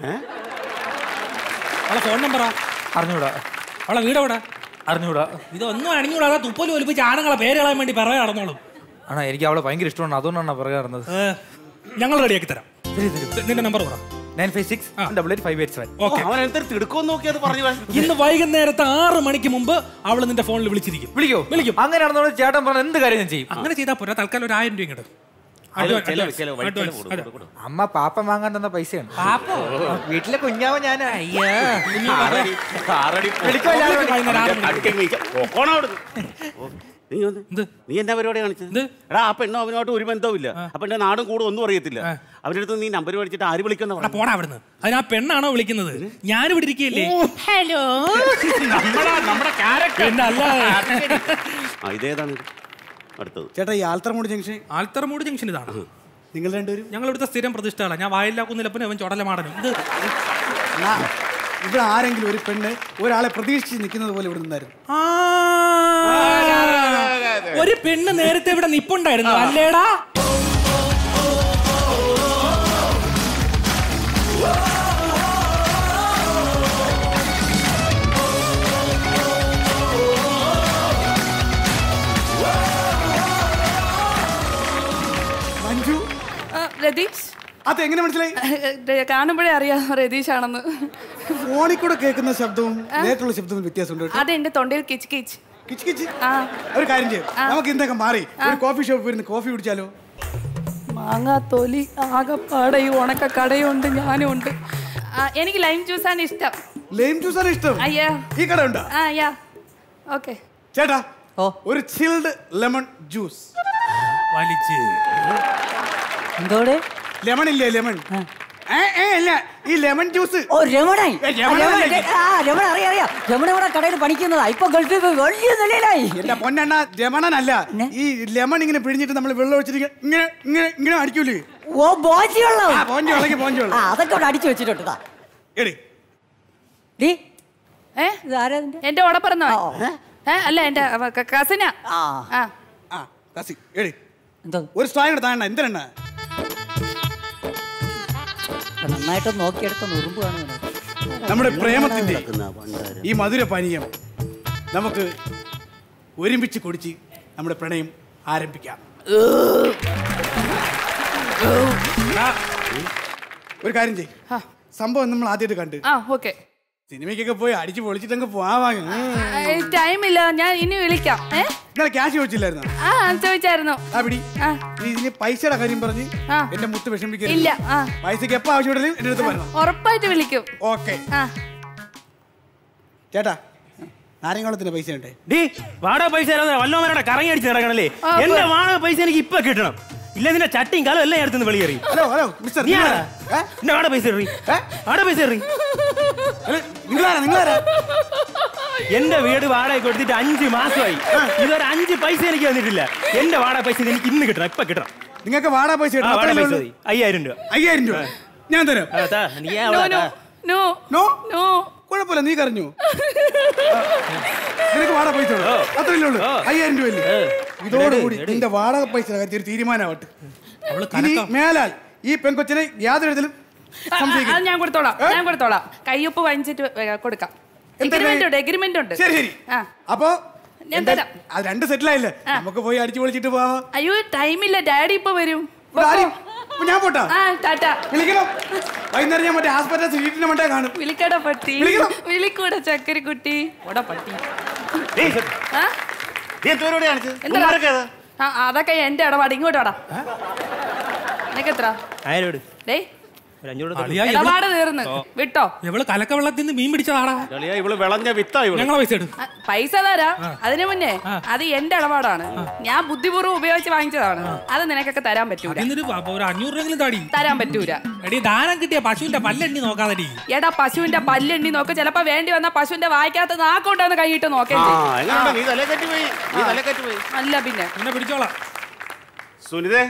അവളെ ഫോൺ നമ്പറാ അറിഞ്ഞൂടാ അവളെ വീട് എവിടെ അറിഞ്ഞൂടാ ഇതൊന്നും അണിഞ്ഞൂടാതെ തുപ്പല് ഒലിപ്പിച്ച് ആണുങ്ങളെ പേര് കളയാൻ വേണ്ടി പിറകെ നടന്നോളും അണ്ണാ എനിക്ക് അവളെ ഭയങ്കര ഇഷ്ടമാണ് അതുകൊണ്ടാണ് പിറകെ നടന്നത് ഞങ്ങൾ റെഡിയാക്കി തരാം നിന്റെ നമ്പർ പറ nine five six double eight five eight seven okay അവൻ എന്തൊരു തിടുക്കം നോക്കി അത് പറഞ്ഞു ഇന്ന് വൈകുന്നേരത്തെ ആറ് മണിക്ക് മുമ്പ് അവൾ നിന്റെ ഫോണിൽ വിളിച്ചിരിക്കും വിളിക്കോ വിളിക്കും അങ്ങനെയാണെന്നോട് ചേട്ടൻ പറഞ്ഞ എന്ത് കാര്യം ഞാൻ ചെയ്യും അങ്ങനെ ചെയ്താൽ പോരാ തൽക്കാലം ഒരു ആയിരം രൂപ ഇങ്ങോട്ട് ചെലവ്, Advance, ചെലവ്, advance, ചെലവ്, advance, കൊടു, അതെ. കൊടു, അമ്മ പാപ്പ വാങ്ങാൻ തന്ന പൈസയാണ് പാപ്പോ? വീട്ടിലെ കുഞ്ഞാവ ഞാൻ ആറടി ആറടി വിളിക്കോ എല്ലാവരും. അടിക്കൽ വീഴ്ച. പോക്കോണം അവിടുന്ന്. ഓ, നീ വന്ന്. നീ എന്നാ പരിപാടി കാണിച്ചത് എടാ ആ പെണ്ണും അവനുമായിട്ട് ഒരു ബന്ധവും ഇല്ല അപ്പൊ എന്റെ നാടും കൂടും ഒന്നും അറിയത്തില്ല അവരുടെ അടുത്ത് നീ നമ്പർ മേടിച്ചിട്ട് ആര് വിളിക്കുന്ന എടാ, പോടാ അവിടുന്ന് അതിന് ആ പെണ്ണാണോ വിളിക്കുന്നത് ഞാൻ ഇവിടെ ഇരിക്കുകയല്ലേ ഹലോ നമ്മുടെ പിന്നെ അല്ലാതെ ആ ഇതേതാണ് ഇത്? അടുത്തത് ചേട്ടാ ഈ ആൽത്തറമൂട് ജംഗ്ഷൻ ആൽത്തറമൂട് ജംഗ്ഷൻ ഇതാണ് നിങ്ങൾ രണ്ടുപേരും ഞങ്ങൾ ഇവിടുത്തെ സ്ഥിരം പ്രതിഷ്ഠകളാണ് ഞാൻ വായില്ലാക്കുന്നില്ലപ്പനും അവൻ ചുടല മാടനും ഇത് ഇവിടെ ആരെങ്കിലും ഒരു പെണ്ണ് ഒരാളെ പ്രതീക്ഷിച്ച് നിൽക്കുന്നത് പോലെ ഇവിടെ നിന്നായിരുന്നു ഒരു പെണ്ണ് നേരത്തെ ഇവിടെ നിപ്പുണ്ടായിരുന്നു അല്ലേടാ മഞ്ജു ആ, രതീഷ് അത് എങ്ങനെ മനസ്സിലായി ഏ, കാണുമ്പോഴേ അറിയാം രതീഷ് ആണെന്ന് ഫോണിൽ കൂടെ കേൾക്കുന്ന ശബ്ദവും നേരിട്ടുള്ള ശബ്ദവും വ്യത്യാസമുണ്ട് കേട്ടോ. അത് എന്റെ തൊണ്ടയിൽ കിച്ച് കിച്ച് കിച്ച് കിച്ച് ഒരു കാര്യം ചെയ്യും നമുക്ക് എന്തൊക്കെ മാറി ഒരു കോഫി ഷോപ്പ് ഇരുന്ന് കോഫി കുടിച്ചാലോ മാങ്ങാ തൊലി ആകപ്പാടെ ഈ ഉണക്ക കടയുണ്ട് ഞാനും ഉണ്ട് ആ, എനിക്ക് ലൈം ജ്യൂസാണ് ഇഷ്ടം ലൈം ജ്യൂസ് ആണ് ഇഷ്ടം അയ്യാ ഈ കട ഉണ്ടോ ആ യാ ഓക്കെ ചേട്ടാ ഒരു ചിൽഡ് ലെമൺ ജ്യൂസ് വലിച്ച് എന്തോടെ ലെമൺ ഇല്ലേ ലെമൺ അല്ല ഈ ലെമൺ ജ്യൂസ് ഓ രമണായി ഏ, രമണ അല്ലേ? ആ രമണ അറിയാം അറിയാം രമണ ഇവിടെ കടയിൽ പണിക്കുന്നതാ ഇപ്പൊ ഗൾഫിൽ പോയി വലിയ നിലയിലായി എന്റെ പൊന്നെണ്ണ രമണനല്ല ഈ ലെമൺ ഇങ്ങനെ പിഴിഞ്ഞിട്ട് നമ്മൾ വെള്ളം ഒഴിച്ചിട്ട് ഇങ്ങനെ ഇങ്ങനെ ഇങ്ങനെ അടിക്കൂലേ ഓ ബോജി വെള്ളം ആ, ബോഞ്ചി വെള്ളക്ക് ബോഞ്ചി വെള്ളം. ആ, അതൊക്കെ ഇവിടെ അടിച്ചു വെച്ചിട്ടുണ്ട് ദാ. എടി ഡീ, ഏ ഇതാരാ ഇതിന്റെ? എന്റെ ഓടെ പറഞ്ഞോ ഏ അല്ല എന്റെ കസിനാ ആ ആ ആ കസി എടി ഒരു സ്ട്രാ കൂടെ താഴണ്ട എന്തിനാ നന്നായിട്ട് നോക്കിയെടുത്ത നുറുമ്പ് കാണുന്നു നമ്മുടെ പ്രേമത്തിന്റെ ഈ മധുര പാനീയം നമുക്ക് ഒരുമിച്ച് കുടിച്ച് നമ്മുടെ പ്രണയം ആരംഭിക്കാം ഒരു കാര്യം ചെയ് സംഭവം നമ്മൾ ആദ്യമായിട്ട് കണ്ട് ആ ഓക്കെ സിനിമയ്ക്കൊക്കെ പോയി അടിച്ച് പൊളിച്ചിട്ടങ്ങ് പോവാ ടൈമില്ല ഞാൻ ഇനി വിളിക്കാം ഏ നിങ്ങളെ ക്യാഷ് ചോദിച്ചില്ലായിരുന്നു ആ ചോദിച്ചായിരുന്നു ആ പിടി നീ ഇതിന് പൈസയുടെ കാര്യം പറഞ്ഞ് എന്റെ മുത്ത് വിഷമിക്കരുത് ഇല്ല ആ പൈസക്ക് എപ്പോ ആവശ്യമുണ്ടെങ്കിലും എന്റെ അടുത്ത് പറയണം ഉറപ്പായിട്ട് വിളിക്കും ഓക്കെ ആ ചേട്ടാ നാരങ്ങാവളത്തിന്റെ പൈസ ഉണ്ടേ ഡീ വാടക പൈസ തരാതെ വല്ലവരുടെ കറങ്ങി അടിച്ച് നടക്കണല്ലേ എന്റെ വാടക പൈസ എനിക്ക് ഇപ്പൊ കിട്ടണം ഇല്ല നിന്റെ ചട്ടിയും കാലം എല്ലാം എടുത്തുനിന്ന് വെളിയേറി ഹലോ ഹലോ മിസ്റ്റർ നീ ആരാ എന്റെ വാടക പൈസ എറി വാടക പൈസ എറി നിങ്ങളാരാ നിങ്ങളാരാ എന്റെ വീട് വാടക കൊടുത്തിട്ട് അഞ്ച് മാസമായി ഇതുവരെ അഞ്ച് പൈസ എനിക്ക് തന്നിട്ടില്ല എന്റെ വാടക പൈസ എനിക്ക് ഇന്ന് കിട്ടണം ഇപ്പൊ കിട്ടണം നിങ്ങൾക്ക് വാടക പൈസ ആ, കിട്ടണം. വാടക അത്രയല്ലേ പൈസ ഉള്ളൂ? മതി. അയ്യായിരം രൂപ അയ്യായിരം രൂപ ഞാൻ തരാം ആ, താ, നീ ആ നോ അവിടെ നോ താ. നോ നോ നോ കുഴപ്പമില്ല നീ കരഞ്ഞു നിനക്ക് വാടക പൈസ ഉള്ളൂ. അത്രയല്ലേ ഉള്ളൂ അയ്യായിരം രൂപയല്ലേ ഇതോടുകൂടി നിന്റെ വാടക പൈസ കാര്യത്തിൽ ഒരു തീരുമാനമാവട്ടെ ഇനി മേലാൽ ഈ പെൺകൊച്ചിനെ യാതൊരു വിധത്തിലും ആ, ആ, അത് ഞാൻ കൊടുത്തോളാം ഞാൻ കൊടുത്തോളാം കയ്യൊപ്പ് വാങ്ങിച്ചിട്ട് വേ- കൊടുക്കാം എഗ്രിമെന്റ് ഉണ്ട് എഗ്രിമെന്റ് ഉണ്ട് ശരി ശരി ആ അപ്പൊ ഞാൻ എന്താ- തരാം. അത് രണ്ട് സെറ്റിലായില്ലേ നമുക്ക് പോയി അടിച്ചു പൊളിച്ചിട്ട് പോവാം അയ്യോ ടൈമില്ല ഡാഡി ഇപ്പൊ വരും ഇവിടെ ആരും- ഇപ്പൊ ഞാൻ പോട്ടാ ആ ടാറ്റ വിളിക്കണം വൈകുന്നേരം ഞാൻ മറ്റേ ആസ്പത്രി സീറ്റിന് മറ്റേ കാണും വിളിക്കട പട്ടി വിളിക്കണം. വിളിക്കൂടെ ചക്കരി കുട്ടി ഓടാ പട്ടി ആ? നീ എന്തോരോടെ കാണിച്ചത് എന്താ? ഉമ്മാരൊക്കെ ഏതാ? ആ, അതൊക്കെ എന്റെ ഇടപാട് ഇങ്ങോട്ട് വാടാ നിനക്ക് എത്ര ആയിരം രൂപ ഡേയ് ഒരു അഞ്ഞൂറ് അളിയാ, ഇടപാട് തീർന്ന് വിട്ടോ ഇവള് കലക്ക വെള്ളത്തിൽ നിന്ന് മീൻ പിടിച്ചതാടാ കളിയാ ഇവള് വിളഞ്ഞ വിത്താ ഇവള് ഞങ്ങളെ പൈസ ഇടും ആ, പൈസ തരാ അതിനു മുന്നേ അത് എന്റെ ഇടപാടാണ് ഞാൻ ബുദ്ധിപൂർവ്വം ഉപയോഗിച്ച് വാങ്ങിച്ചതാണ് അത് നിനക്കൊക്കെ തരാൻ പറ്റൂല എന്നിട്ട് അപ്പൊ ഒരു അഞ്ഞൂറ് രൂപയെങ്കിലും താടി തരാൻ പറ്റൂല എടി ദാനം കിട്ടിയ പശുവിന്റെ പല്ലെണ്ണി നോക്കാതെടി എടാ പശുവിന്റെ പല്ലെണ്ണി നോക്ക് ചിലപ്പോ വേണ്ടി വന്ന പശുവിന്റെ വായിക്കാത്ത നാക്കൊണ്ടാന്ന് കൈയിട്ട് നോക്കേ ആ എങ്ങനെയുണ്ട് നീ തലേ പോയി നീ തലേ പോയി അല്ല പിന്നെ എന്നെ പിടിച്ചോളാം സുനിതേ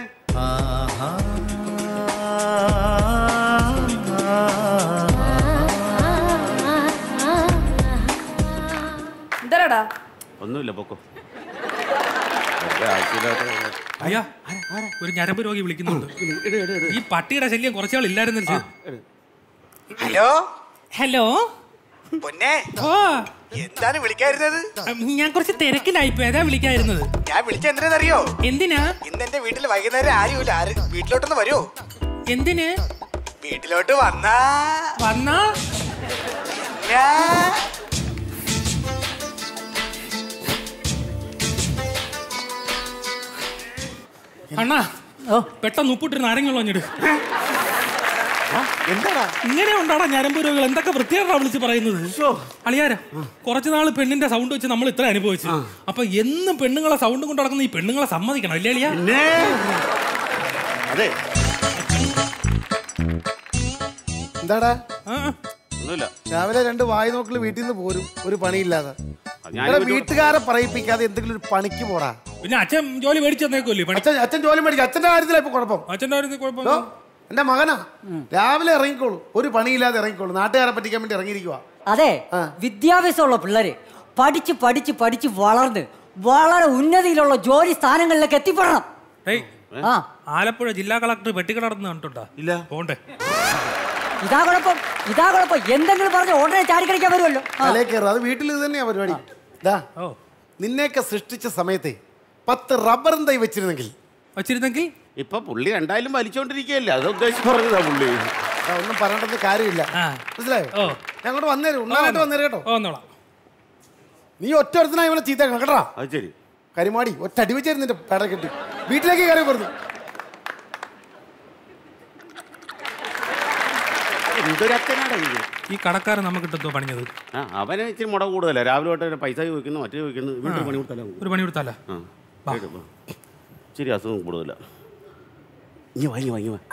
എന്തരാടാ ഒന്നുമില്ല പൊക്കോ വെറുതെ ആവശ്യമില്ലാത്ത അയ്യാ ഒരു ഞരമ്പ് രോഗി വിളിക്കുന്നുണ്ട് ഈ പട്ടിയുടെ ശല്യം കുറച്ചാൾ ഇല്ലായിരുന്നില്ല ഹലോ ഹലോ പൊന്നെ ഓ എന്താണ് വിളിക്കായിരുന്നത് ഞാൻ കുറച്ച് തിരക്കിലായിപ്പോ ഏതാ വിളിക്കായിരുന്നത് ഞാൻ വിളിച്ച എന്തിനാണെന്നറിയോ എന്തിനാ ഇന്ന് എന്റെ വീട്ടിൽ വൈകുന്നേരം ആരുമില്ല ആര് വീട്ടിലോട്ടൊന്ന് വരുമോ എന്തിന് വീട്ടിലോട്ട് വന്നാ വന്നാ ഞാൻ അണ്ണാ പെട്ടെന്ന് ഉപ്പിട്ട് നാരങ്ങ ഉള്ളഞ്ഞിട് എന്താടാ ഇങ്ങനെ ഉണ്ടാടാ ഞരമ്പ് രോഗികൾ എന്തൊക്കെ വൃത്തിയായിട്ടാ വിളിച്ച് പറയുന്നത് അളിയാര കുറച്ചു നാള് പെണ്ണിന്റെ സൗണ്ട് വെച്ച് നമ്മൾ ഇത്ര അനുഭവിച്ചു അപ്പൊ എന്നും പെണ്ണുങ്ങളെ സൗണ്ട് കൊണ്ട് നടക്കുന്ന ഈ പെണ്ണുങ്ങളെ സമ്മതിക്കണം ഇല്ലേ അളിയാ അതെ എന്താടാ ഒന്നുമില്ല രാവിലെ രണ്ട് വായി നോക്കിൽ വീട്ടിൽ നിന്ന് പോരും ഒരു പണിയില്ലാതെ ഞാൻ എടാ, ഒരു- വീട്ടുകാരെ പറയിപ്പിക്കാതെ എന്തെങ്കിലും ഒരു പണിക്ക് പോടാ പിന്നെ അച്ഛൻ ജോലി മേടിച്ചു തന്നേക്കല്ലേ അച്ഛൻ അച്ഛൻ ജോലി മേടിക്കും അച്ഛന്റെ കാര്യത്തിലാ ഇപ്പൊ കുഴപ്പം അച്ഛന്റെ കാര്യത്തിൽ കുഴപ്പം ദോ, എന്റെ മകനാ രാവിലെ ഇറങ്ങിക്കോളൂ ഒരു പണിയില്ലാതെ ഇറങ്ങിക്കോളൂ നാട്ടുകാരെ പറ്റിക്കാൻ വേണ്ടി ഇറങ്ങിയിരിക്കുക അതെ വിദ്യാഭ്യാസമുള്ള പിള്ളേര് പഠിച്ച് പഠിച്ച് പഠിച്ച് വളർന്ന് വളരെ ഉന്നതിയിലുള്ള ജോലി സ്ഥാനങ്ങളിലേക്ക് എത്തിപ്പെടണം ഏയ്, ആ ആലപ്പുഴ ജില്ലാ കളക്ടർ വെട്ടിക്കിടന്ന് കണ്ടിട്ടുണ്ടോ ഇല്ല പോണ്ടേ ഇതാ കുഴപ്പം ഇതാ കുഴപ്പം എന്തെങ്കിലും പറഞ്ഞ് ഉടനെ ചാടിക്കടിക്കാൻ വരുമല്ലോ ആ. തലേ കയറും അത് വീട്ടിൽ ഇത് തന്നെയാ പരിപാടി ദാ നിന്നെയൊക്കെ സൃഷ്ടിച്ച സമയത്തെ പത്ത് റബ്ബറും തൈ വെച്ചിരുന്നെങ്കിൽ വെച്ചിരുന്നെങ്കിൽ ഇപ്പൊ പുള്ളി രണ്ടായാലും വലിച്ചോണ്ടിരിക്കുകയല്ലേ അത് ഉദ്ദേശിച്ച് പറഞ്ഞതാ പുള്ളി ദാ, ഒന്നും പറയേണ്ടത് കാര്യമില്ല മനസ്സിലായോ ഞാൻ അങ്ങോട്ട് വന്നേരും ഉണ്ണാനായിട്ട് വന്നേരും കേട്ടോ വന്നോളാം നീ ഒറ്റ ഒരുത്തനാ ഇവളെ ചീത്തക്കണം കേട്ടോ അത് ശരി കരിമാടി ഒറ്റ അടി വെച്ചായിരുന്നു നിന്റെ പേട കെട്ടി വീട്ടിലേക്ക് കയറി പറഞ്ഞു എന്തൊരച്ഛനാടാ ഇത് ഈ കടക്കാരൻ നമുക്ക് കിട്ടുന്നോ പണിഞ്ഞത് ആ അവനെ ഇച്ചിരി മുട കൂടുതലല്ല രാവിലെ തൊട്ട് പൈസ ചോദിക്കുന്നു മറ്റേ ചോദിക്കുന്നു വീട്ടിൽ പണി കൊടുത്താലോ ഒരു പണി കൊടുത്താലോ ആ കേട്ടോ, വാ. ഇച്ചിരി അസുഖം കൂടുതല ഇനി വാങ്ങി വാങ്ങി വാ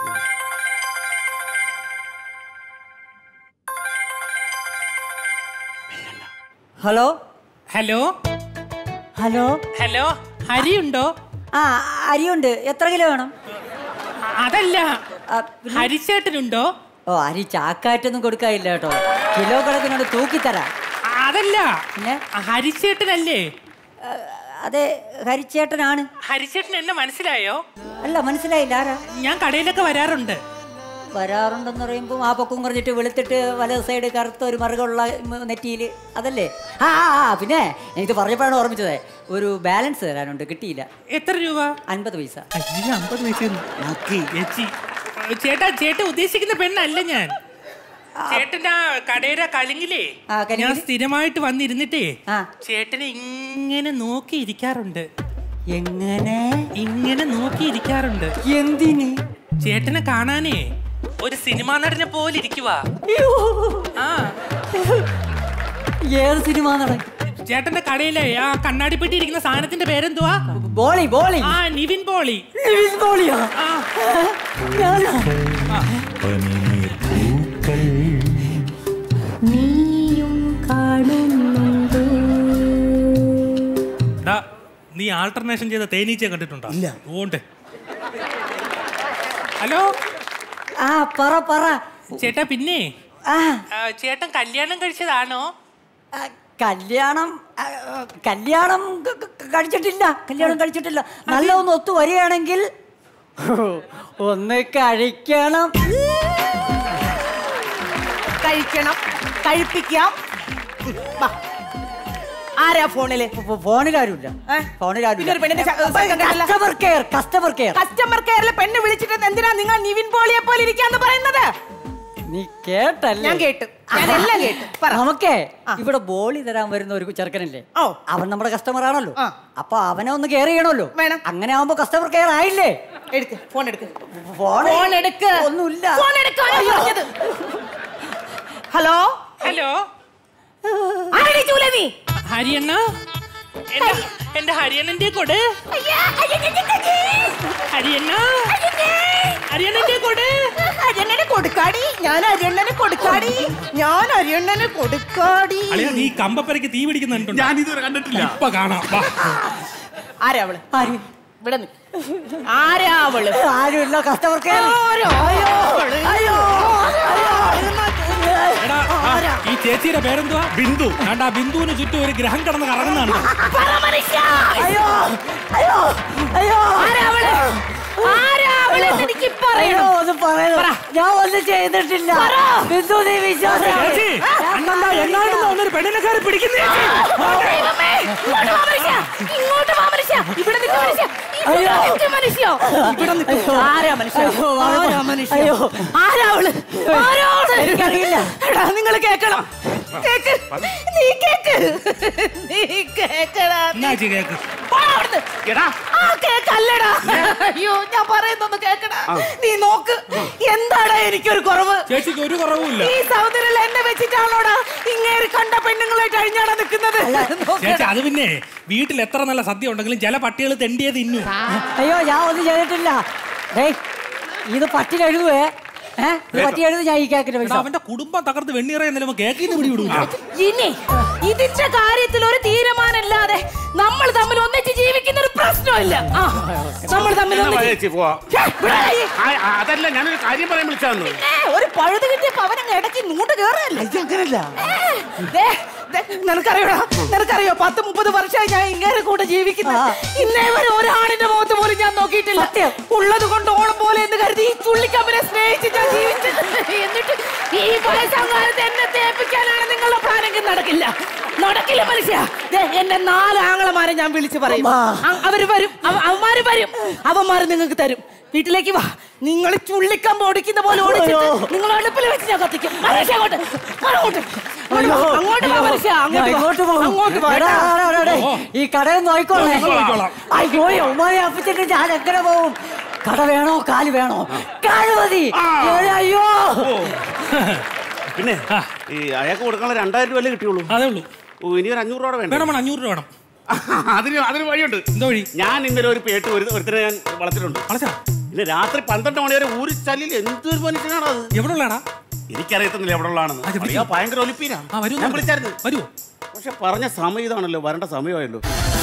ഹലോ ഹലോ ഹലോ ഹലോ ഹരിയുണ്ടോ ആ അരിയുണ്ട് എത്ര കിലോ വേണം അതല്ല ഹരിച്ചേട്ടനുണ്ടോ ഓ അരി ചാക്കായിട്ടൊന്നും കൊടുക്കാനില്ല കേട്ടോ കിലോ കണക്കിനോട് തൂക്കിത്തരാം അതല്ല ഹരിച്ചേട്ടനല്ലേ അതെ ഹരിച്ചേട്ടനാണ് ഹരിച്ചേട്ടൻ എന്നെ മനസ്സിലായോ അല്ല മനസ്സിലായില്ല ആരാ ഞാൻ കടയിലൊക്കെ വരാറുണ്ട് വരാറുണ്ടെന്ന് പറയുമ്പോൾ ആ പൊക്കം കുറഞ്ഞിട്ട് വെളുത്തിട്ട് വല സൈഡ് കറുത്ത ഒരു മറുകുള്ള നെറ്റിയിൽ അതല്ലേ ആ ആ, ആ പിന്നെ എനിക്ക് പറഞ്ഞപ്പോഴാണ് ഓർമ്മിച്ചത് ഒരു ബാലൻസ് തരാനുണ്ട് കിട്ടിയില്ല എത്ര രൂപ അൻപത് പൈസ അമ്പത് ചേച്ചി ചേട്ടാ ചേട്ടൻ ഉദ്ദേശിക്കുന്ന പെണ്ണല്ല ഞാൻ ചേട്ടന്റെ ആ കടയുടെ കലിങ്ങിലേ ഞാൻ സ്ഥിരമായിട്ട് വന്നിരുന്നിട്ടേ ചേട്ടനെ ഇങ്ങനെ നോക്കി ഇരിക്കാറുണ്ട് എങ്ങനെ ഇങ്ങനെ നോക്കി ഇരിക്കാറുണ്ട് എന്തിന് ചേട്ടനെ കാണാനേ ഒരു സിനിമാ നടനെ പോലെ ഇരിക്കുവാ ആ ഏത് സിനിമ നടൻ ചേട്ടന്റെ കടയിലെ ആ കണ്ണാടിപ്പെട്ടി ഇരിക്കുന്ന സാധനത്തിന്റെ പേരെന്തുവാ ബോളി ബോളി ആ നിവിൻ പോളി നിവിൻ പോളിയോ ഞാനോ? നീയും കാണുന്നുണ്ടോ ഡാ, നീ ആൾട്ടർനേഷൻ ചെയ്ത തേനീച്ചയെ കണ്ടിട്ടുണ്ടോ ഇല്ല ഓണ്ട് ഹലോ ആ പറ പറ ചേട്ടാ പിന്നെ ആ ആ, ചേട്ടൻ കല്യാണം കഴിച്ചതാണോ കല്യാണം ആ, കല്യാണം ക- ക- കഴിച്ചിട്ടില്ല കല്യാണം കഴിച്ചിട്ടില്ല നല്ല ഒന്ന് ഒത്തു വരികയാണെങ്കിൽ ഒന്ന് കഴിക്കണം കഴിക്കണം കഴിപ്പിക്കാം വാ. ആരാ ഫോണില് ഫോണിലാരുമില്ല ഇതൊരു പെണ്ണിന്റെ ശ- second customer care customer care customer കെയറിലെ പെണ്ണ് വിളിച്ചിട്ട് എന്തിനാ നിങ്ങൾ നിവിൻ പോളിയെ പോലെ ഇരിക്കാന്ന് പറയുന്നത് നീ കേട്ടല്ലേ ഞാൻ കേട്ടു ഞാൻ എല്ലാം കേട്ടു പറ നമുക്കേ ഇവിടെ ബോളി തരാൻ വരുന്ന ഒരു ചെറുക്കനല്ലേ അവൻ നമ്മുടെ കസ്റ്റമർ ആണല്ലോ അപ്പൊ അവനെ ഒന്ന് കെയർ ചെയ്യണമല്ലോ വേണം അങ്ങനെ ആവുമ്പോ കസ്റ്റമർ കെയർ ആയില്ലേ എടുക്ക് ഫോൺ എടുക്ക് ഫോൺ ഫോൺ എടുക്ക് ഒന്നുമില്ല ഫോൺ എടുക്കാനാ പറഞ്ഞത് ഹലോ ഹലോ ആരടി ചൂല നീ ഹരിയണ്ണ എന്റെ എന്റെ ഹരിയണ്ണന്റെ കൊട് ഹരിയണ്ണ ഹരിയണ്ണന്റെ കൊട് അരിയണ്ണനെ കൊടുക്കാടി ഞാൻ അരിയണ്ണനെ കൊടുക്കാടി ഞാൻ അരിയണ്ണനെ കൊടുക്കാടി അളിയ നീ കമ്പപ്പരക്ക് തീ പിടിക്കുന്നുണ്ടോ ഞാൻ ഇതുവരെ കണ്ടിട്ടില്ല ഇപ്പൊ കാണാം വാ. ആരാ അവള് ഇവിടെ നിക്ക്. ആരാ അവള് ആരുമില്ല കസ്റ്റമർ കെയർ ആരാ അവള്? എടാ, ആ, ഈ ചേച്ചിയുടെ പേരെന്തുവാ ബിന്ദു കണ്ട ബിന്ദുവിന് ചുറ്റും ഒരു ഗ്രഹം കിടന്ന് കറങ്ങുന്നതാണ് പറ മനുഷ്യ. അയ്യോ അയ്യോ അയ്യോ ആരാ അവള്? ആരാ അവള് എന്ന് എനിക്ക് പറയണം. അയ്യോ, ഒന്നും പറയണം. ഞാൻ ഒന്നും ചെയ്തിട്ടില്ല ബിന്ദു നീ വിശ്വാസം ചേച്ചി, അന്നെന്താ എങ്ങാണ്ട് വന്നൊരു പെണ്ണിനെ കയറി പിടിക്കുന്നേ ദൈവമേ, ഇങ്ങോട്ട് വാ മനുഷ്യ. ഇങ്ങോട്ട് വാ മനുഷ്യ. ഇവിടെ നിൽക്ക് മനുഷ്യ. ഇവിടെ നിൽക്ക് മനുഷ്യ. ഇവിടെ നിൽക്ക്. ആരാ മനുഷ്യ? അയ്യോ, ആരാ മനുഷ്യ? അയ്യോ. ആരാ അവള്? ആരാ അവള്? എനിക്കറിയില്ല. എടാ നിങ്ങൾ കേക്കണം കേക്ക് നീ കേക്ക് നീ കേക്കടാ എന്നാ ചേച്ചി കേക്ക് പോടാ അവിടുന്ന്. ആ കേക്കല്ലടാ അയ്യോ ഞാൻ പറയുന്നൊന്ന് കേക്കടാ നീ നോക്ക് എന്താടാ എനിക്കൊരു കുറവ് ചേച്ചിക്ക് ഒരു കുറവുമില്ല ഈ സൗന്ദര്യം എന്നെ വെച്ചിട്ടാണോടാ ഇങ്ങേര് കണ്ട പെണ്ണുങ്ങളായിട്ട് അഴിഞ്ഞാടാ നിൽക്കുന്നത് ചേച്ചി അത് പിന്നെ വീട്ടിൽ എത്ര നല്ല സദ്യ ഉണ്ടെങ്കിലും ചില പട്ടികൾ തെണ്ടിയെ തിന്നു അയ്യോ ഞാൻ ഒന്നും ചെയ്തിട്ടില്ല ഡേയ് ഇത് പട്ടിൽ എഴുതുവേ ഏഹ് ഇത് പട്ടി എഴുതി ഞാൻ ഈ കേക്കിന് പൈസ അവന്റെ കുടുംബം തകർത്ത് വെണ്ണീറ എന്നാലും കേക്കിന്ന് പിടി വിടൂല ഇനി ഇതിന്റെ കാര്യത്തിൽ ഒരു തീരുമാനമില്ലാതെ നമ്മൾ തമ്മിൽ ഒന്നിച്ച് ജീവിക്കുന്ന ഒരു പ്രശ്നമില്ല ആ, നമ്മൾ തമ്മിൽ എന്നാ ഒന്നിച്ച് ചേച്ചി പോവാ ഛേ, ഇവിടെ ഈ ആ, ആ, അതല്ല ഞാനൊരു കാര്യം പറയാൻ വിളിച്ചാന്ന് ഏ, ഒരു പഴുത് കിട്ടിയപ്പോ അവനങ്ങ് ഇടയ്ക്ക് ഇങ്ങോട്ട് കേറല്ലേ അങ്ങനല്ല നിനക്കറിയോ നിനക്കറിയോ പത്ത് മുപ്പത് വർഷമായി ഞാൻ ഇങ്ങനെ കൂടെ ജീവിക്കുന്നത് ഇന്നേ വരെ ഒരാണിന്റെ മുഖത്ത് പോലും ഞാൻ നോക്കിയിട്ടില്ല ഉള്ളത് കൊണ്ട് ഓണം പോലെ എന്ന് കരുതി ഈ ചുള്ളിക്കമ്പിനെ സ്നേഹിച്ച് ഞാൻ ജീവിച്ചത് എന്നിട്ട് ഈ വയസ്സങ്കാലത്ത് എന്നെ തേപ്പിക്കാനാണ് നിങ്ങളുടെ പ്ലാനെങ്കിൽ നടക്കില്ല നടക്കില്ല മനുഷ്യ ദേ, എന്റെ നാല് ആങ്ങളമാരെ ഞാൻ വിളിച്ചു പറയും അ- അവര് വരും അവ- അവന്മാര് വരും അവന്മാര് നിങ്ങൾക്ക് തരും വീട്ടിലേക്ക് വാ നിങ്ങൾ ചുള്ളിക്കമ്പ് ഓടിക്കുന്ന പോലെ ഓടിച്ചിട്ട് നിങ്ങൾ അടുപ്പിൽ വെച്ച് ഞാൻ കത്തിക്കും മനുഷ്യ അങ്ങോട്ട് അങ്ങോട്ട് അങ്ങോട്ട് വാ, അങ്ങോട്ട് വാ മനുഷ്യ അങ്ങോട്ട് വാ. ഇങ്ങോട്ട് പോകും അങ്ങോട്ട് വാ എടാ, എടാ, എടാ, എടാ, ഈ കടയിൽ നോയിക്കോളേ ഞങ്ങൾ നോക്കിക്കോളാം. അയ്യോ ഉമ്മാനെ അപ്പിച്ചിട്ട് ഞാൻ എങ്ങനെ പോവും കട വേണോ കാല് വേണോ കാല് മതി ഏയ്, അയ്യോ പിന്നെ ഈ അയാൾക്ക് കൊടുക്കാനുള്ള രണ്ടായിരം രൂപ കിട്ടിയുള്ളൂ അതേ ഉള്ളൂ ഓ ഇനി ഒരു അഞ്ഞൂറ് രൂപ വേണ്ട വേണം വേണം അഞ്ഞൂറ് രൂപ വേണം അതിന് അതിന് വഴിയുണ്ട് എന്താ വഴി ഞാൻ ഇന്നലെ ഒരു പേട്ട് ഒരു ഒരുത്തനെ ഞാൻ വളർത്തിട്ടുണ്ട് വളച്ചാ പിന്നെ രാത്രി പന്ത്രണ്ട് മണി വരെ ഊരി ചല്ലിൽ എന്തൊരു മനുഷ്യനാണ് അത് എവിടെ ഉള്ളടാ എനിക്കറിയത്തുന്നില്ല എവിടെ ഉള്ളതാണെന്ന് അത് വിളിക്ക്. അറിയാം, ഭയങ്കര ഒലിപ്പീനാ ആ വരൂ ഞാൻ വിളിച്ചായിരുന്നു വരുമോ പക്ഷെ പറഞ്ഞ സമയം ഇതാണല്ലോ വരേണ്ട സമയമായല്ലോ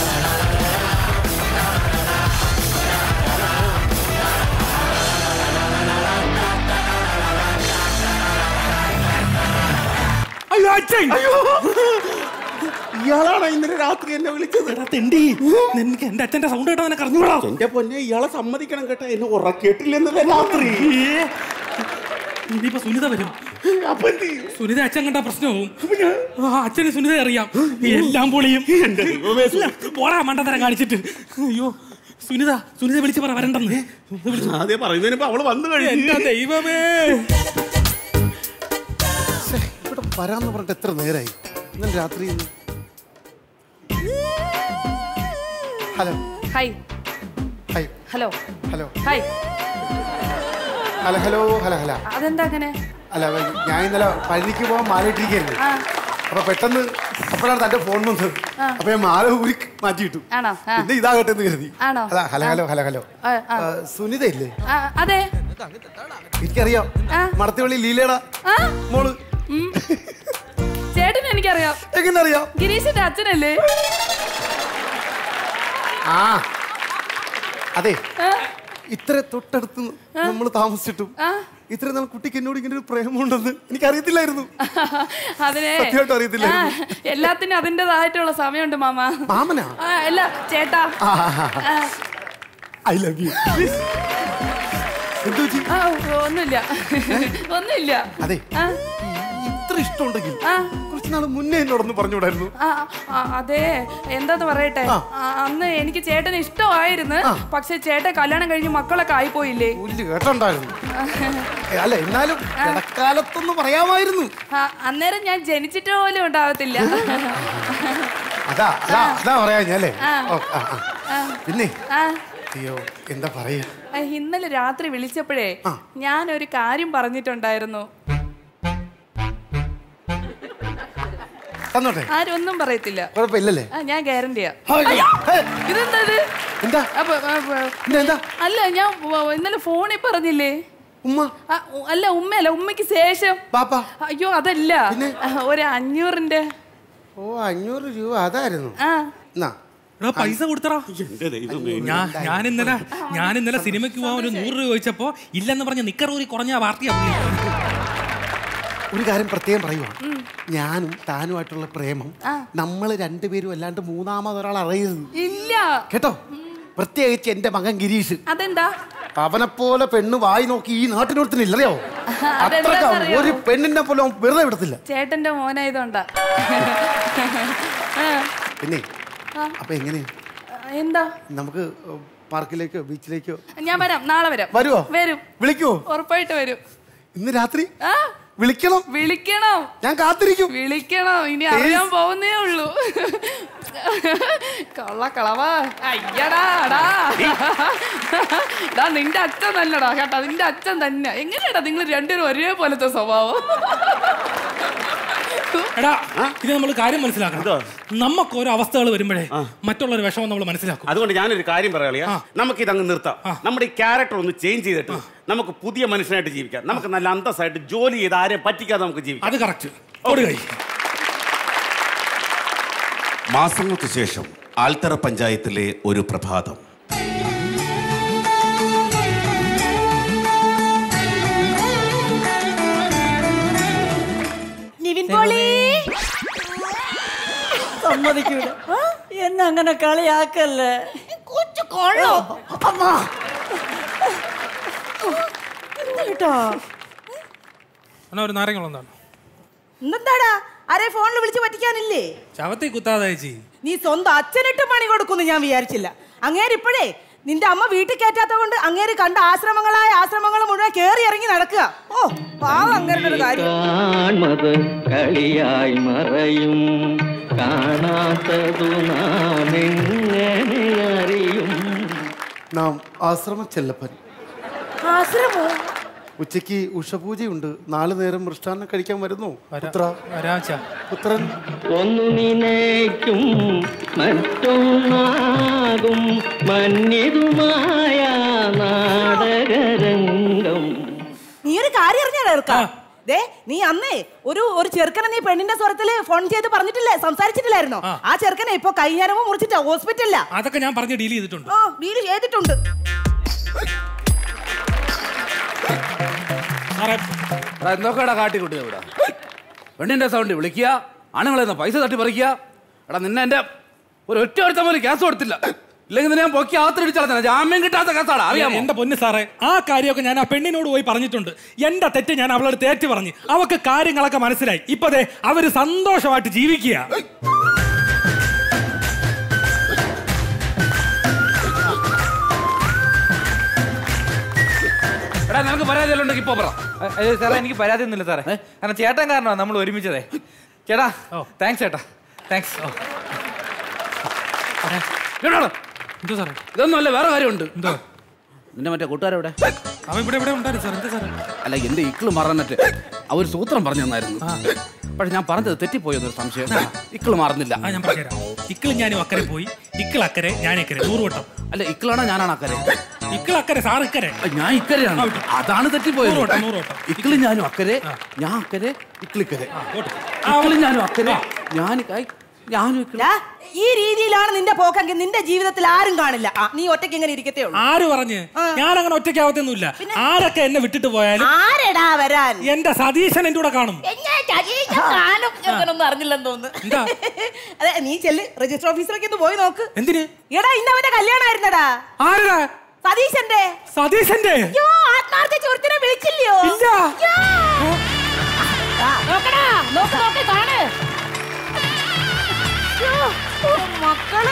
അയ്യോ അച്ഛൻ ഇയാളാണ് ഇന്നലെ രാത്രി എന്നെ വിളിച്ചത് തെണ്ടി നിനക്ക് എന്റെ അച്ഛന്റെ സൗണ്ട് കേട്ടോ നിനക്ക് അറിഞ്ഞൂടാ എന്റെ പൊന്നെ ഇയാളെ സമ്മതിക്കണം കേട്ടോ എന്നെ ഉറക്കിയിട്ടില്ലെന്നല്ലേ രാത്രി ഇനിയിപ്പോ സുനിത വരും അപ്പൊ എന്ത് ചെയ്യും? സുനിത അച്ഛൻ കണ്ട പ്രശ്നവും ആ അച്ഛന് സുനിത അറിയാം എല്ലാം പൊളിയും എല്ലാം പോടാ മണ്ടത്തരം കാണിച്ചിട്ട് അയ്യോ സുനിത സുനിത വിളിച്ച് പറ വരണ്ടെന്ന് ആദ്യം പറയുന്നതിന് ഇപ്പൊ അവള് വന്നു എന്റെ കഴിഞ്ഞു ദൈവമേ ശ്ശേ, ഇവിടെ വരാന്ന് പറഞ്ഞിട്ട് എത്ര നേരായി ഇന്നലെ രാത്രി hello hi hi hello hello hi hello hello hello hello അതെന്താ അങ്ങനെ അല്ല ഞാൻ ഇന്നലെ പഴനിക്ക് പോകാൻ മാലയിട്ടിരിക്കുന്നു ആ അപ്പൊ പെട്ടെന്ന് അപ്പോഴാണ് തന്റെ ഫോൺ വന്നത് ആ. അപ്പൊ ഞാൻ മാല ഊരി മാറ്റിയിട്ടു ആണോ ആ പിന്നെ ഇതാകട്ടെ എന്ന് കരുതി ആണോ അതാ ഹലോ ഹലോ ഹലോ ഹലോ ആ, ആ. ആ, സുനിത ഇല്ലേ ആ, അതെ എനിക്കറിയാം മടത്തിവള്ളി ലീലയുടെ ആ മോള് ഉം. ചേട്ടൻ എനിക്കറിയാം എങ്ങനെ അറിയാം ഗിരീഷിന്റെ അച്ഛനല്ലേ ആ അതെ ആ, ഇത്ര തൊട്ടടുത്ത് നമ്മൾ താമസിച്ചിട്ടും ആ. ഇത്ര നാൾ കുട്ടിക്ക് എന്നോട് ഇങ്ങനെ ഒരു പ്രേമമുണ്ടെന്ന് എനിക്കറിയത്തില്ലായിരുന്നു അതിനെ സത്യമായിട്ടും അറിയത്തില്ലായിരുന്നു. ആ, എല്ലാത്തിനും അതിൻ്റെതായിട്ടുള്ള സമയമുണ്ട് മാമ മാമനാ ആ, അല്ല ചേട്ടാ ആ, ഐ ലവ് യു എന്തു പറ്റി ആ, ഒന്നുമില്ല ഒന്നുമില്ല അതെ ആ, ഇത്ര ഇഷ്ടമുണ്ടെങ്കിൽ ആ. കുറച്ച് നാൾ മുന്നേ എന്നോടൊന്ന് പറഞ്ഞുകൂടായിരുന്നു ആ, ആ, അതെ എന്താന്ന് പറയട്ടെ ആ. ആ, അന്ന് എനിക്ക് ചേട്ടന് ഇഷ്ടമായിരുന്നു പക്ഷെ ചേട്ടൻ കല്യാണം കഴിഞ്ഞ് മക്കളൊക്കെ ആയിപ്പോയില്ലേ പുല്ല് കേട്ടുണ്ടായിരുന്നു ഏ, അല്ല എന്നാലും ഇടക്കാലത്തൊന്ന് പറയാമായിരുന്നു ആ, അന്നേരം ഞാൻ ജനിച്ചിട്ട് പോലും ഉണ്ടാവത്തില്ല അതാ അതാ അതാ പറയാ ഞാനല്ലേ ആ. ഓ, ആ, ആ. ആ, പിന്നെ ആ, അയ്യോ എന്താ പറയാ ആ, ഇന്നലെ രാത്രി വിളിച്ചപ്പോഴേ ഞാൻ ഒരു കാര്യം പറഞ്ഞിട്ടുണ്ടായിരുന്നു തന്നോട്ടെ ആരും ഒന്നും പറയത്തില്ല കുഴപ്പമില്ലല്ലേ ആ ഞാൻ ഗ്യാരണ്ടിയാ അയ്യോ. ഹേ, ഇതെന്താ ഇത് എന്താ അപ്പൊ, അപ്പൊ, എന്താ, എന്താ അല്ല ഞാൻ വ- ഇന്നലെ ഫോണിൽ പറഞ്ഞില്ലേ ഉമ്മ ആ, ഉ- അല്ല ഉമ്മയല്ല ഉമ്മയ്ക്ക് ശേഷം പാപ്പ അയ്യോ അതല്ല ആ, ഒരു അഞ്ഞൂറിന്റെ ഓ അഞ്ഞൂറ് രൂപ അതായിരുന്നു ആ എന്നാ എടാ പൈസ കൊടുത്തറാ എന്റെ ദൈവമേ ഞാൻ ഞാൻ ഇന്നലെ ഞാൻ ഇന്നലെ സിനിമയ്ക്ക് പോകാൻ ഒരു നൂറ് രൂപ ചോദിച്ചപ്പോ ഇല്ലെന്ന് പറഞ്ഞ നിക്കറൂരി കുറഞ്ഞ പാർട്ടിയാ ഒരു കാര്യം പ്രത്യേകം പറയുക ഞാനും താനുമായിട്ടുള്ള പ്രേമം നമ്മൾ രണ്ടുപേരും അല്ലാണ്ട് മൂന്നാമത് ഒരാൾ അറിയരുത് ഇല്ല കേട്ടോ പ്രത്യേകിച്ച് എന്റെ മകൻ ഗിരീഷ് അതെന്താ അവനെ പോലെ പെണ്ണ് വായി നോക്കി ഈ നാട്ടിനൊരുത്തിന് അറിയാവോ അത്രക്ക അതെന്താന്നറിയോ? ഒരു പെണ്ണിനെ പോലെ അവൻ വെറുതെ വിടത്തില്ല ചേട്ടന്റെ മോനായതുകൊണ്ടാ ആ, പിന്നെ ആ, അപ്പൊ എങ്ങനെയാ എന്താ നമുക്ക് പാർക്കിലേക്കോ ബീച്ചിലേക്കോ ഞാൻ വരാം നാളെ വരാം വരുവോ? വരും വിളിക്കുവോ ഉറപ്പായിട്ട് വരും ഇന്ന് രാത്രി ആ വിളിക്കണം വിളിക്കണം ഞാൻ കാത്തിരിക്കും വിളിക്കണം ഇനി അറിയാൻ പോകുന്നേ ഉള്ളൂ കള്ള കളവാ അയ്യടാ അടാ എടാ നിന്റെ അച്ഛൻ നല്ലടാ കേട്ടോ നിന്റെ അച്ഛൻ തന്നെ എങ്ങനെയാടാ നിങ്ങൾ രണ്ടുപേരും ഒരേപോലത്തെ സ്വഭാവം എടാ ഇത് നമ്മൾ കാര്യം മനസ്സിലാക്കണം നമുക്ക് ഓരോ അവസ്ഥകൾ വരുമ്പോഴേ മറ്റുള്ള ഒരു വിഷമം നമ്മൾ മനസ്സിലാക്കും അതുകൊണ്ട് ഞാനൊരു കാര്യം പറയാളിയാ നമുക്ക് ഇതങ്ങ് നിർത്താം നമ്മുടെ ഈ ക്യാരക്ടർ ഒന്ന് ചേഞ്ച് ചെയ്തിട്ട് നമുക്ക് പുതിയ മനുഷ്യനായിട്ട് ജീവിക്കാം നമുക്ക് നല്ല അന്തസ്സായിട്ട് ജോലി ചെയ്ത് ആരെയും പറ്റിക്കാതെ നമുക്ക് ജീവിക്കാം അത് കറക്റ്റ് കൊടുകൈ മാസങ്ങൾക്ക് ശേഷം ആൽത്തറ പഞ്ചായത്തിലെ ഒരു പ്രഭാതം നിവിൻ പോളി സമ്മതിക്കൂല എന്നെ അങ്ങനെ കളിയാക്കല്ലേ കൊച്ചു കൊള്ളോ അമ്മ കേട്ടോ എന്നാ ഒരു നാരങ്ങളും എന്താണ് എന്താടാ ആരെ ഫോണിൽ വിളിച്ച് പറ്റിക്കാനില്ലേ ചവത്തി കുത്താതെ ചേച്ചി നീ സ്വന്തം അച്ഛനിട്ട് പണി കൊടുക്കുമെന്ന് ഞാൻ വിചാരിച്ചില്ല അങ്ങേര് ഇപ്പോഴേ നിന്റെ അമ്മ വീട്ടിൽ കയറ്റാത്ത കൊണ്ട് അങ്ങേര് കണ്ട ആശ്രമങ്ങളായ ആശ്രമങ്ങൾ മുഴുവൻ കേറി ഇറങ്ങി നടക്കുക ഓ പാവം അങ്ങേരുടെ ഒരു കാര്യം കാൺമത് കളിയായി മറയും കാണാത്തതു നാം എങ്ങനെ അറിയും നാം ആശ്രമ ചെല്ലപ്പൻ ആശ്രമോ ഉച്ചയ്ക്ക് ഉഷപൂജയുണ്ട് നാല് നേരം മൃഷ്ടാന്നം കഴിക്കാൻ വരുന്നു പുത്ര പുത്രൻ ഒന്നു നിനയ്ക്കും മറ്റൊന്നാകും മന്നിതുമായ നാടകരംഗം നീ ഒരു കാര്യം അറിഞ്ഞാ ദേ നീ അന്നേ ഒരു ഒരു ചെറുക്കനെ നീ പെണ്ണിന്റെ സ്വരത്തില് ഫോൺ ചെയ്ത് പറഞ്ഞിട്ടില്ലേ സംസാരിച്ചിട്ടില്ലായിരുന്നോ ആ ചെറുക്കനെ ഇപ്പൊ കൈഞ്ഞാരമോ മുറിച്ചിട്ടാ ഹോസ്പിറ്റലിലാ അതൊക്കെ ഞാൻ പറഞ്ഞ് ഡീൽ ചെയ്തിട്ടുണ്ട് ആ ഡീല് ചെയ്തിട്ടുണ്ട് എന്തൊക്കെയാടാ കാട്ടിക്കൂട്ടി ഇവിടെ പെണ്ണിന്റെ സൗണ്ട് വിളിക്കുക ആണുങ്ങളെ പൈസ തട്ടി പറിക്കുക എടാ നിന്നെ എന്റെ ഒരു ഒറ്റ ഒരുത്ത പോലും കേസ് കൊടുത്തില്ല ഇല്ലെങ്കിൽ നിന്നെ ഞാൻ പൊക്കി ആത്തിരിച്ചാൽ ജാമ്യം കിട്ടാത്ത കേസാടാ അറിയാമോ എന്റെ പൊന്ന് സാറേ ആ കാര്യമൊക്കെ ഞാൻ ആ പെണ്ണിനോട് പോയി പറഞ്ഞിട്ടുണ്ട് എന്റെ തെറ്റ് ഞാൻ അവളോട് തേറ്റ് പറഞ്ഞു അവക്ക് കാര്യങ്ങളൊക്കെ മനസ്സിലായി ഇപ്പൊ ദേ അവര് സന്തോഷമായിട്ട് ജീവിക്കുക എടാ നിനക്ക് പരാതി ഉണ്ടെങ്കിൽ ഇപ്പൊ പറ അയ്യോ സാറേ എനിക്ക് പരാതി ഒന്നുമില്ല സാറേ കാരണം ചേട്ടൻ കാരണമാണ് നമ്മൾ ഒരുമിച്ചതേ ചേട്ടാ താങ്ക്സ് ചേട്ടാ താങ്ക്സ് എന്തോ സാറേ ഇതൊന്നും അല്ല വേറെ കാര്യമുണ്ട് എന്തോ നിന്റെ മറ്റേ കൂട്ടുകാരെവിടെ അവൻ ഇവിടെ ഇവിടെ ഉണ്ടായിരുന്നു സാർ എന്താ സാറേ അല്ല എന്റെ ഇക്കിള് മറന്നിട്ട് അവർ സൂത്രം പറഞ്ഞു തന്നായിരുന്നു പക്ഷെ ഞാൻ പറഞ്ഞത് തെറ്റിപ്പോയെന്നൊരു സംശയം ഇക്കിള് മാറുന്നില്ല ആ ഞാൻ പറഞ്ഞുതരാം ഇക്കിള് ഞാനും അക്കരെ പോയി ഇക്കിൾ അക്കരെ ഞാൻ ഇക്കരെ നൂറ് വട്ടം അല്ല ഇക്കിളാണോ ഞാനാണ് അക്കരെ ഇക്കിൾ അക്കരെ സാർ ഇക്കരെ ഞാൻ ഇക്കരെയാണ് അതാണ് തെറ്റിപ്പോയത് നൂറ് വട്ടം, നൂറ് വട്ടം. ഇക്കിള് ഞാനും അക്കരെ ഞാൻ അക്കരെ ഇക്കിളിക്കരെ ഇക്കിള് ഞാനും അക്കരെ ഞാൻ കൈ- ഞാനും ഇക്കിള് ദാ, ഈ രീതിയിലാണ് നിന്റെ പോക്കെങ്കിൽ നിന്റെ ജീവിതത്തിൽ ആരും കാണില്ല ആ, നീ ഒറ്റയ്ക്ക് ഇങ്ങനെ ഇരിക്കത്തേ ഉള്ളൂ ആര് പറഞ്ഞ് ഞാൻ അങ്ങനെ ഒറ്റയ്ക്കാവത്തൊന്നുമില്ല ആരൊക്കെ എന്നെ വിട്ടിട്ട് പോയാലും ആരെടാ വരാൻ എന്റെ സതീശൻ എന്റെ കൂടെ കാണും ഞാനും ചെറുക്കനൊന്നും അറിഞ്ഞില്ലെന്ന് തോന്നുന്നു അതെ നീ ചെല്ല് രജിസ്റ്റർ ഓഫീസിലേക്ക് ഒന്ന് പോയി നോക്ക് എന്തിന് എടാ ഇന്ന് അവന്റെ കല്യാണമായിരുന്നടാ ആരുടെ സതീശന്റെ സതീശന്റെ യ്യോ, ആത്മാർത്ഥ സുഹൃത്തിനെ വിളിച്ചില്ലയോ ഇല്ല. യ്യോ. ആ, നോക്കടാ നോക്ക് നോക്ക് കാണ് യ്യോ, ഓ, മക്കള്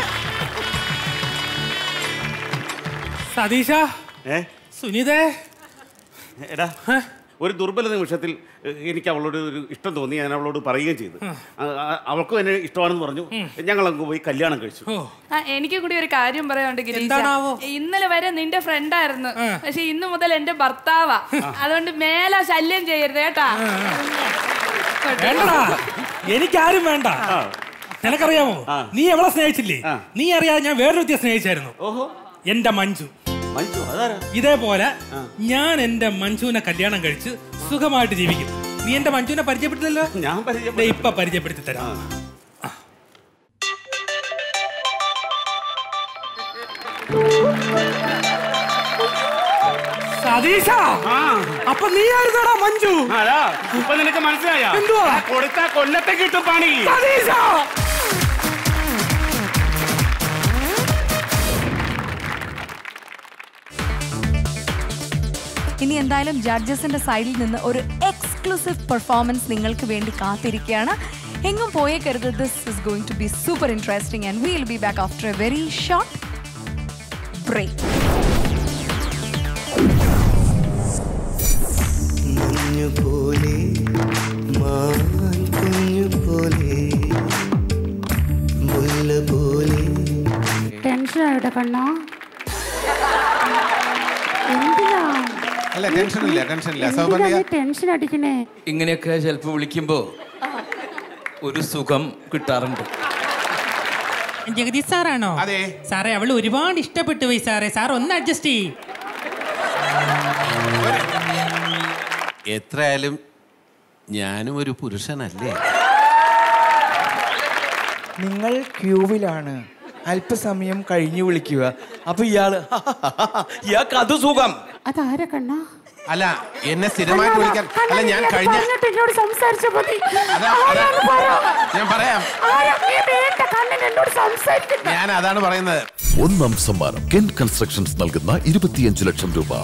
സതീശ ഏ സുനിതേ എടാ ഒരു ദുർബല നിമിഷത്തിൽ എ, എനിക്ക് അവളോട് ഒരു ഇഷ്ടം തോന്നി ഞാൻ അവളോട് പറയുകയും ചെയ്തു ആ, ആ, അവൾക്കും എന്നെ ഇഷ്ടമാണെന്ന് പറഞ്ഞു ഞങ്ങൾ അങ്ങ് പോയി കല്യാണം കഴിച്ചു ആ, എനിക്ക് കൂടി ഒരു കാര്യം പറയാനുണ്ട് ഗിരീശ. എന്താണാവോ? ഇന്നലെ വരെ നിന്റെ ഫ്രണ്ട് ആയിരുന്നു പക്ഷെ ഇന്ന് മുതൽ എന്റെ ഭർത്താവാ അതുകൊണ്ട് മേലെ ശല്യം ചെയ്യരുത് കേട്ടാ വേണ്ടടാ എനിക്കാരും വേണ്ട നിനക്കറിയാമോ നീ എവളെ സ്നേഹിച്ചില്ലേ നീ അറിയാതെ ഞാൻ വേറൊരുത്തിയെ സ്നേഹിച്ചായിരുന്നു എന്റെ മഞ്ജു മഞ്ജു അതാരാ ഇതേപോലെ ഞാൻ എന്റെ മഞ്ജുവിനെ കല്യാണം കഴിച്ച് സുഖമായിട്ട് ജീവിക്കും നീ എന്റെ മഞ്ജുവിനെ പരിചയപ്പെടുത്തില്ലല്ലോ ഞാൻ ദേ ഇപ്പൊ പരിചയപ്പെടുത്തി തരാം സതീശ അപ്പൊ നീ ആയിരുന്നോടാ മഞ്ജു അതാ ഇപ്പൊ നിനക്ക് മനസ്സിലായ എന്തുവാ? കൊടുത്ത കൊല്ലത്തെ കിട്ടും പണി സതീശ ഇനി എന്തായാലും ജഡ്ജസിന്റെ സൈഡിൽ നിന്ന് ഒരു എക്സ്ക്ലൂസീവ് പെർഫോമൻസ് നിങ്ങൾക്ക് വേണ്ടി കാത്തിരിക്കുകയാണ് എങ്ങും പോയേക്കരുത് this is going to be super interesting and will be back after a very short break മഞ്ഞു പോലെ മാൻ കുഞ്ഞു പോലെ മുല്ല പോലെ ടെൻഷൻ ആവിടെ കണ്ണോ എന്തിനാ അല്ല ടെൻഷൻ ഇല്ല ടെൻഷൻ ഇല്ല എന്തിനാ സൗപർണിക നീ ടെൻഷൻ അടിക്കണേ ഇങ്ങനെയൊക്കെ ചിലപ്പോൾ വിളിക്കുമ്പോൾ ഒരു സുഖം കിട്ടാറുണ്ട് ജഗദീഷ് സാറാണോ അതെ സാറേ അവൾ ഒരുപാട് ഇഷ്ടപ്പെട്ടു പോയി സാറേ സാർ ഒന്ന് അഡ്ജസ്റ്റ് ചെയ്യും എത്രയായാലും ഞാനും ഒരു പുരുഷനല്ലേ നിങ്ങൾ ക്യൂവിലാണ് അല്പസമയം കഴിഞ്ഞു വിളിക്കുക അപ്പൊ ഇയാള് ഇയാൾക്ക് അത് സുഖം അതാരാ കണ്ണാ അല്ല എന്നെ സ്ഥിരമായിട്ട് വിളിക്കാൻ അല്ല ഞാൻ കഴിഞ്ഞ പറഞ്ഞിട്ട് എന്നോട് സംസാരിച്ച മതി അതാ, അതാ. ആരാന്ന് പറ. ഞാൻ പറയാം ആരാ? നീ വേണ്ട കണ്ണൻ എന്നോട് സംസാരിക്കണ്ട ഞാൻ അതാണ് പറയുന്നത് ഒന്നാം സമ്മാനം കെൻ കൺസ്ട്രക്ഷൻസ് നൽകുന്ന ഇരുപത്തിയഞ്ച് ലക്ഷം രൂപ